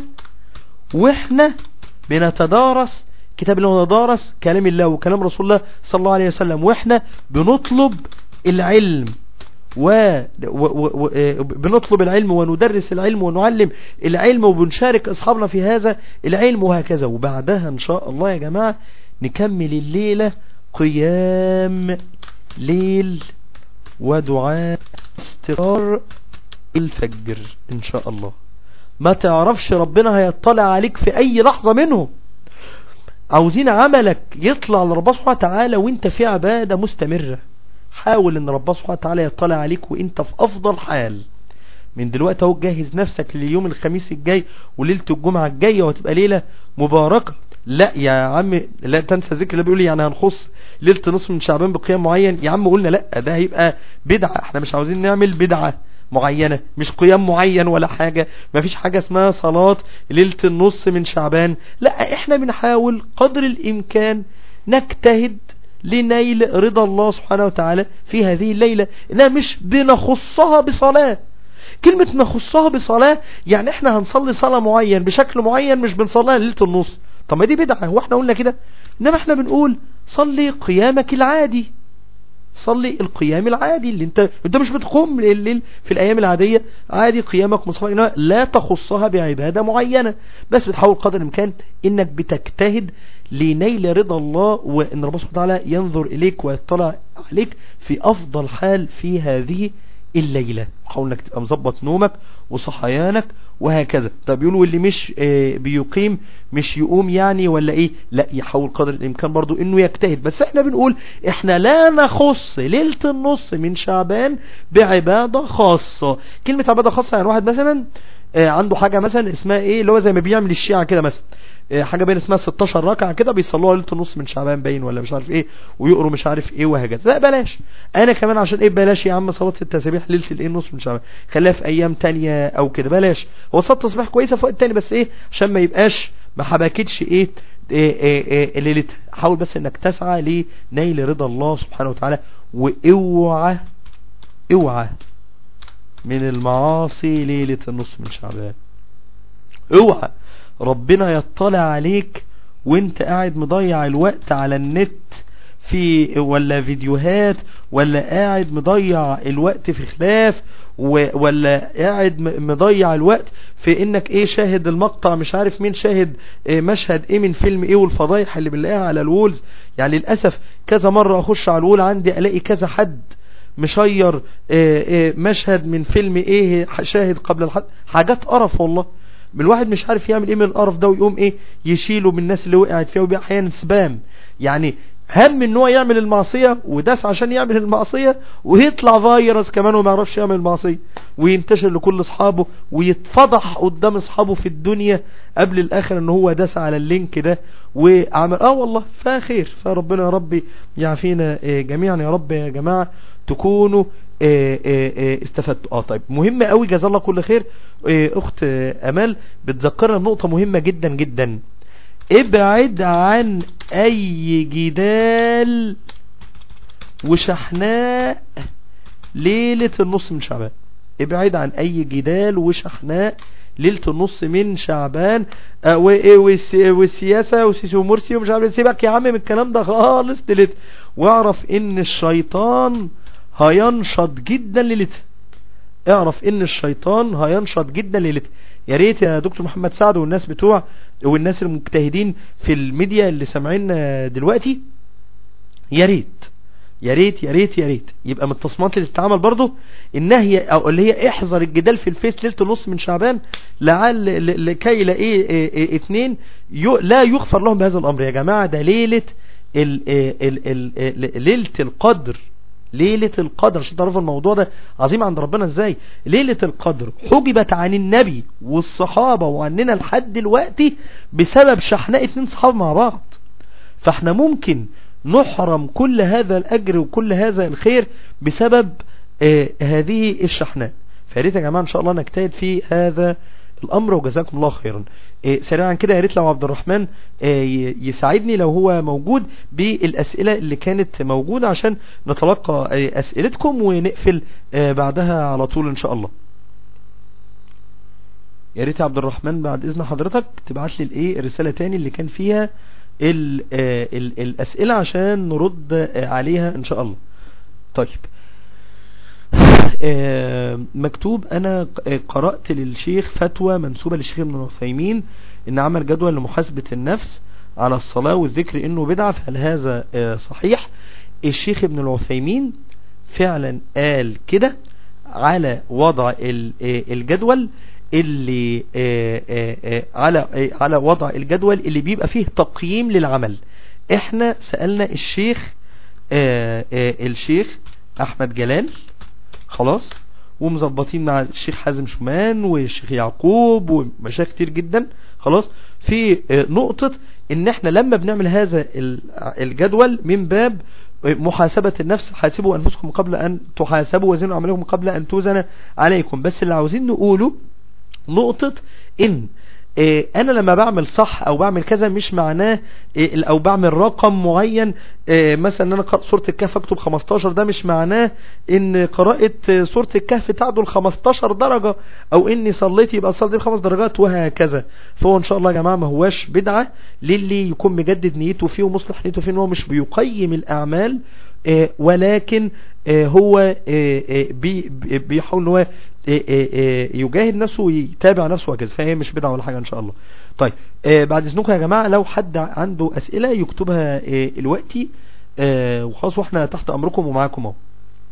واحنا بنتدارس كتاب الله ونتدارس كلام الله وكلام رسول الله صلى الله عليه وسلم واحنا بنطلب العلم و... و... و... و... آه، بنطلب العلم وندرس العلم ونعلم العلم وبنشارك أصحابنا في هذا العلم وهكذا وبعدها إن شاء الله يا جماعة نكمل الليلة قيام ليل ودعاء استغفار الفجر إن شاء الله ما تعرفش ربنا هيطلع عليك في أي لحظة منهم عاوزين عملك يطلع لربنا سبحانه وتعالى وانت في عبادة مستمرة حاول ان ربنا سبحانه وتعالى يطلع عليك وانت في افضل حال من دلوقتي اهو جهز نفسك ليوم الخميس الجاي وليلة الجمعة الجاية وهتبقى ليلة مباركة لا يا عم لا تنسى ذكر اللي بيقول لي يعني هنخص ليلة نصف من شعبان بقيام معين يا عم قلنا لا ده هيبقى بدعة احنا مش عاوزين نعمل بدعة معينة مش قيام معين ولا حاجة مفيش حاجة اسمها صلاة ليلة النص من شعبان لا احنا بنحاول قدر الامكان نجتهد لنيل رضا الله سبحانه وتعالى في هذه الليلة انها مش بنخصها بصلاة كلمة نخصها بصلاة يعني احنا هنصلي صلاة معين بشكل معين مش بنصليها ليلة النص طب ما دي بدعة هو احنا قلنا كده انما احنا بنقول صلي قيامك العادي صلي القيام العادي اللي انت انت مش بتقوم الليل في الايام العادية عادي قيامك مصفى انما لا تخصها بعبادة معينة بس بتحاول قدر الامكان انك بتجتهد لنيل رضا الله وان ربنا سبحانه وتعالى ينظر اليك ويطلع عليك في افضل حال في هذه الليلة حاول انك تبقى مظبط نومك وصحيانك وهكذا طب يقولوا اللي مش آه بيقيم مش يقوم يعني ولا ايه لا يحاول قدر الامكان برضو انه يجتهد بس احنا بنقول احنا لا نخص ليلة النص من شعبان بعبادة خاصة كلمة عبادة خاصة يعني واحد مثلا آه عنده حاجة مثلا اسمها ايه اللي هو زي ما بيعمل الشيعة كده مثلا حاجة بين اسمها 16 ركعة كده بيصلوها ليله النص من شعبان باين ولا مش عارف ايه ويقروا مش عارف ايه وهكذا لا بلاش انا كمان عشان ايه بلاش يا عم صلاة التسابيح ليله الايه النص من شعبان خليها في ايام تانية او كده بلاش هو صلاة التسبيح كويسة في وقت تاني بس ايه عشان ما يبقاش ما حبكتش ايه إيه إيه إيه ليلتها حاول بس انك تسعى لنيل رضا الله سبحانه وتعالى واوعى اوعى من المعاصي ليلة النص من شعبان اوعى ربنا يطلع عليك وانت قاعد مضيع الوقت على النت في ولا فيديوهات ولا قاعد مضيع الوقت في خلاف ولا قاعد مضيع الوقت في انك ايه شاهد المقطع مش عارف مين شاهد إيه مشهد ايه من فيلم ايه والفضايح اللي بنلاقيها على الوولز يعني للأسف كذا مرة اخش على الوول عندي الاقي كذا حد مشير إيه إيه مشهد من فيلم ايه شاهد قبل الحد حاجات قرف والله من الواحد مش عارف يعمل ايه من القرف ده ويقوم ايه يشيله من الناس اللي وقعت فيها وبيبقى احيانا سبام يعني هم ان هو يعمل المعصية وداس عشان يعمل المعصية ويطلع فايروس كمان وما يعرفش يعمل المعصية وينتشر لكل اصحابه ويتفضح قدام اصحابه في الدنيا قبل الاخر ان هو داس على اللينك ده وعمل اه والله فخير فربنا يا ربي يعافينا جميعا يا رب يا جماعة تكونوا استفدتوا اه طيب مهم قوي جزا الله كل خير اخت امال بتذكرنا نقطة مهمة جدا جدا ابعد عن اي جدال وشحناء ليلة النص من شعبان ابعد عن اي جدال وشحناء ليلة النص من شعبان اه والسياسة وسيسي ومرسي ومش عارف سيبك يا عم من الكلام ده خالص دلت واعرف ان الشيطان هينشط جدا ليلتها اعرف ان الشيطان هينشط جدا ليلتها يا ريت يا دكتور محمد سعد والناس بتوع والناس المجتهدين في الميديا اللي سامعيننا دلوقتي يا ريت يا ريت يا ريت يا ريت يبقى من التصميمات اللي تتعمل برضه النهي او اللي هي احذر الجدال في الفيس ليله النص من شعبان لعل لكي لا ايه, إيه, إيه اتنين لا يغفر لهم بهذا الامر يا جماعه ده ليله ال ال ال ليله القدر ليلة القدر عشان تعرفوا الموضوع ده عظيم عند ربنا ازاي ليلة القدر حجبت عن النبي والصحابة وعننا لحد دلوقتي بسبب شحناء اتنين صحابة مع بعض فاحنا ممكن نحرم كل هذا الاجر وكل هذا الخير بسبب آه هذه الشحناء فياريت يا جماعة ان شاء الله نجتهد في هذا الامر وجزاكم الله خيرا إيه سريعا كده يا ريت لو عبد الرحمن إيه يساعدني لو هو موجود بالاسئله اللي كانت موجوده عشان نتلقى إيه اسئلتكم ونقفل بعدها على طول ان شاء الله يا ريت يا عبد الرحمن بعد اذن حضرتك تبعت لي الايه الرساله تاني اللي كان فيها ال ال الاسئله عشان نرد عليها ان شاء الله طيب مكتوب انا قرأت للشيخ فتوى منسوبة للشيخ ابن العثيمين ان عمل جدول لمحاسبة النفس على الصلاة والذكر انه بدعة فهل هذا صحيح الشيخ ابن العثيمين فعلا قال كده على وضع الجدول اللي آه، آه، آه، على آه، على وضع الجدول اللي بيبقى فيه تقييم للعمل احنا سألنا الشيخ آه، آه، الشيخ احمد جلال خلاص ومظبطين مع الشيخ حازم شومان والشيخ يعقوب ومشايخ كتير جدا خلاص في آه، نقطة ان احنا لما بنعمل هذا ال- الجدول من باب محاسبة النفس حاسبوا انفسكم قبل ان تحاسبوا وزنوا اعمالكم قبل ان توزن عليكم بس اللي عاوزين نقوله نقطة ان إيه انا لما بعمل صح او بعمل كذا مش معناه إيه او بعمل رقم معين إيه مثلا ان انا قرأ سورة الكهف اكتب 15 ده مش معناه ان قراءة آه، سورة الكهف تعدل 15 درجة او اني صليت يبقى الصلاة دي بخمس درجات وهكذا فهو ان شاء الله يا جماعة ما هواش بدعة للي يكون مجدد نيته فيه ومصلح نيته فيه ان هو مش بيقيم الاعمال آه، ولكن آه، هو آه، آه، بي- بي- بيحاول ان هو آه، آه، آه، يجاهد نفسه ويتابع نفسه وهكذا فهي مش بدعة ولا حاجة ان شاء الله طيب آه، بعد اذنكم يا جماعة لو حد عنده اسئلة يكتبها آه، دلوقتي آه، وخلاص واحنا تحت امركم ومعاكم اهو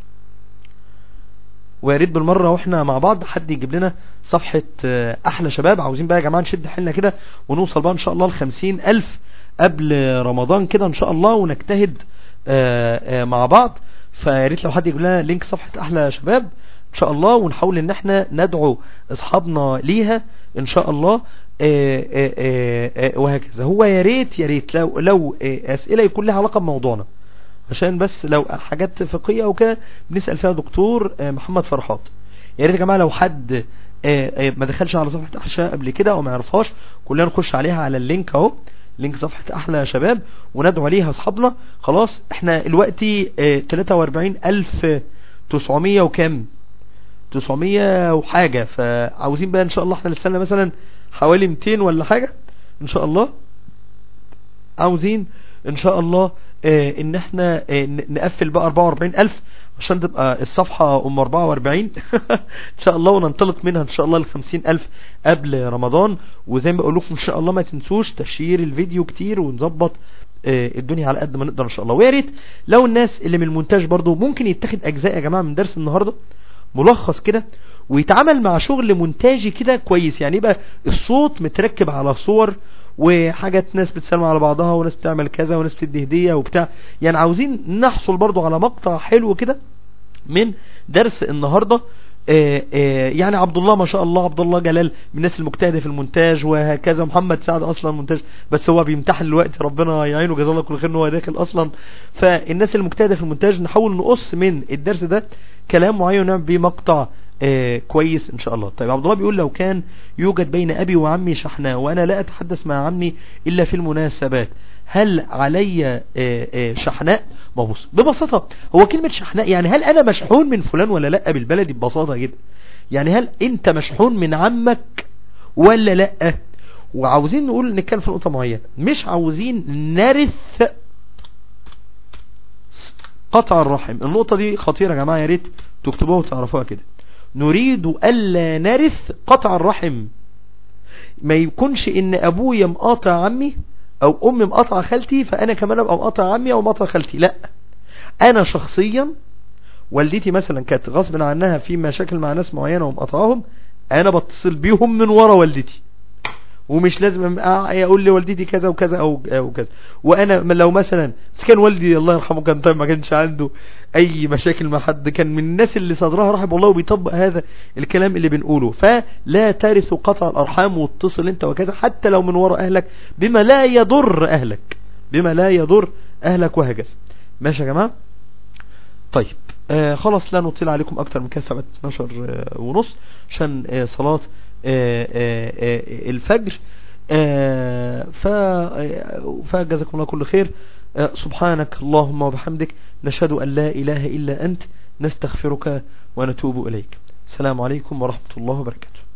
ويا ريت بالمره واحنا مع بعض حد يجيب لنا صفحه آه، احلى شباب عاوزين بقى يا جماعه نشد حيلنا كده ونوصل بقى ان شاء الله ل 50 الف قبل رمضان كده ان شاء الله ونجتهد آه، آه، مع بعض فيا ريت لو حد يجيب لنا لينك صفحه احلى شباب ان شاء الله ونحاول ان احنا ندعو اصحابنا ليها ان شاء الله آه، آه، آه، آه، وهكذا هو يا ريت يا ريت لو لو آه، اسئله يكون لها علاقه بموضوعنا عشان بس لو حاجات فقهيه او كده بنسال فيها دكتور آه، محمد فرحات يا ريت يا جماعه لو حد آه، آه، ما دخلش على صفحه احلى قبل كده او ما يعرفهاش كلنا نخش عليها على اللينك اهو لينك صفحه احلى شباب وندعو عليها اصحابنا خلاص احنا دلوقتي آه، 43900 وكام 900 وحاجه فعاوزين بقى ان شاء الله احنا نستنى مثلا حوالي 200 ولا حاجه ان شاء الله عاوزين ان شاء الله آه ان احنا آه ن- نقفل بقى 44000 عشان تبقى الصفحة ام 44 ان شاء الله وننطلق منها ان شاء الله ل 50000 قبل رمضان وزي ما بقول لكم ان شاء الله ما تنسوش تشير الفيديو كتير ونظبط آه الدنيا على قد ما نقدر ان شاء الله ويا ريت لو الناس اللي من المونتاج برضو ممكن يتاخد اجزاء يا جماعة من درس النهاردة ملخص كده ويتعامل مع شغل مونتاجي كده كويس يعني يبقى الصوت متركب على صور وحاجات ناس بتسلم على بعضها وناس بتعمل كذا وناس بتدي هدية وبتاع يعني عاوزين نحصل برضو على مقطع حلو كده من درس النهاردة آه، آه، يعني عبد الله ما شاء الله عبد الله جلال من الناس المجتهده في المونتاج وهكذا محمد سعد اصلا مونتاج بس هو بيمتحن دلوقتي ربنا يعينه جزاه الله كل خير ان هو داخل اصلا فالناس المجتهده في المونتاج نحاول نقص من الدرس ده كلام معين ونعمل بيه مقطع آه كويس ان شاء الله طيب عبد الله بيقول لو كان يوجد بين ابي وعمي شحناء وانا لا اتحدث مع عمي الا في المناسبات هل علي آه، آه، شحناء ما بص ببساطة هو كلمة شحناء يعني هل انا مشحون من فلان ولا لا بالبلدي ببساطة جدا يعني هل انت مشحون من عمك ولا لا وعاوزين نقول نتكلم في نقطة معينة مش عاوزين نرث قطع الرحم النقطة دي خطيرة يا جماعة يا ريت تكتبوها وتعرفوها كده نريد ألا نرث قطع الرحم ما يكونش ان ابويا مقاطع عمي او امي مقاطعه خالتي فانا كمان ابقى مقاطع عمي او مقاطع خالتي لا انا شخصيا والدتي مثلا كانت غصب عنها في مشاكل مع ناس معينه ومقاطعاهم انا بتصل بيهم من ورا والدتي ومش لازم اقول لوالدتي كذا وكذا او او كذا وانا لو مثلا بس كان والدي الله يرحمه كان طيب ما كانش عنده اي مشاكل مع حد كان من الناس اللي صدرها رحب والله وبيطبق هذا الكلام اللي بنقوله فلا ترث قطع الارحام واتصل انت وكذا حتى لو من وراء اهلك بما لا يضر اهلك بما لا يضر اهلك وهكذا ماشي يا جماعه طيب آه خلاص لا نطيل عليكم اكتر من كده ساعه 12 آه ونص عشان آه صلاه آه آه آه الفجر آه ف فجزاكم الله كل خير آه سبحانك اللهم وبحمدك نشهد أن لا إله إلا أنت نستغفرك ونتوب إليك السلام عليكم ورحمة الله وبركاته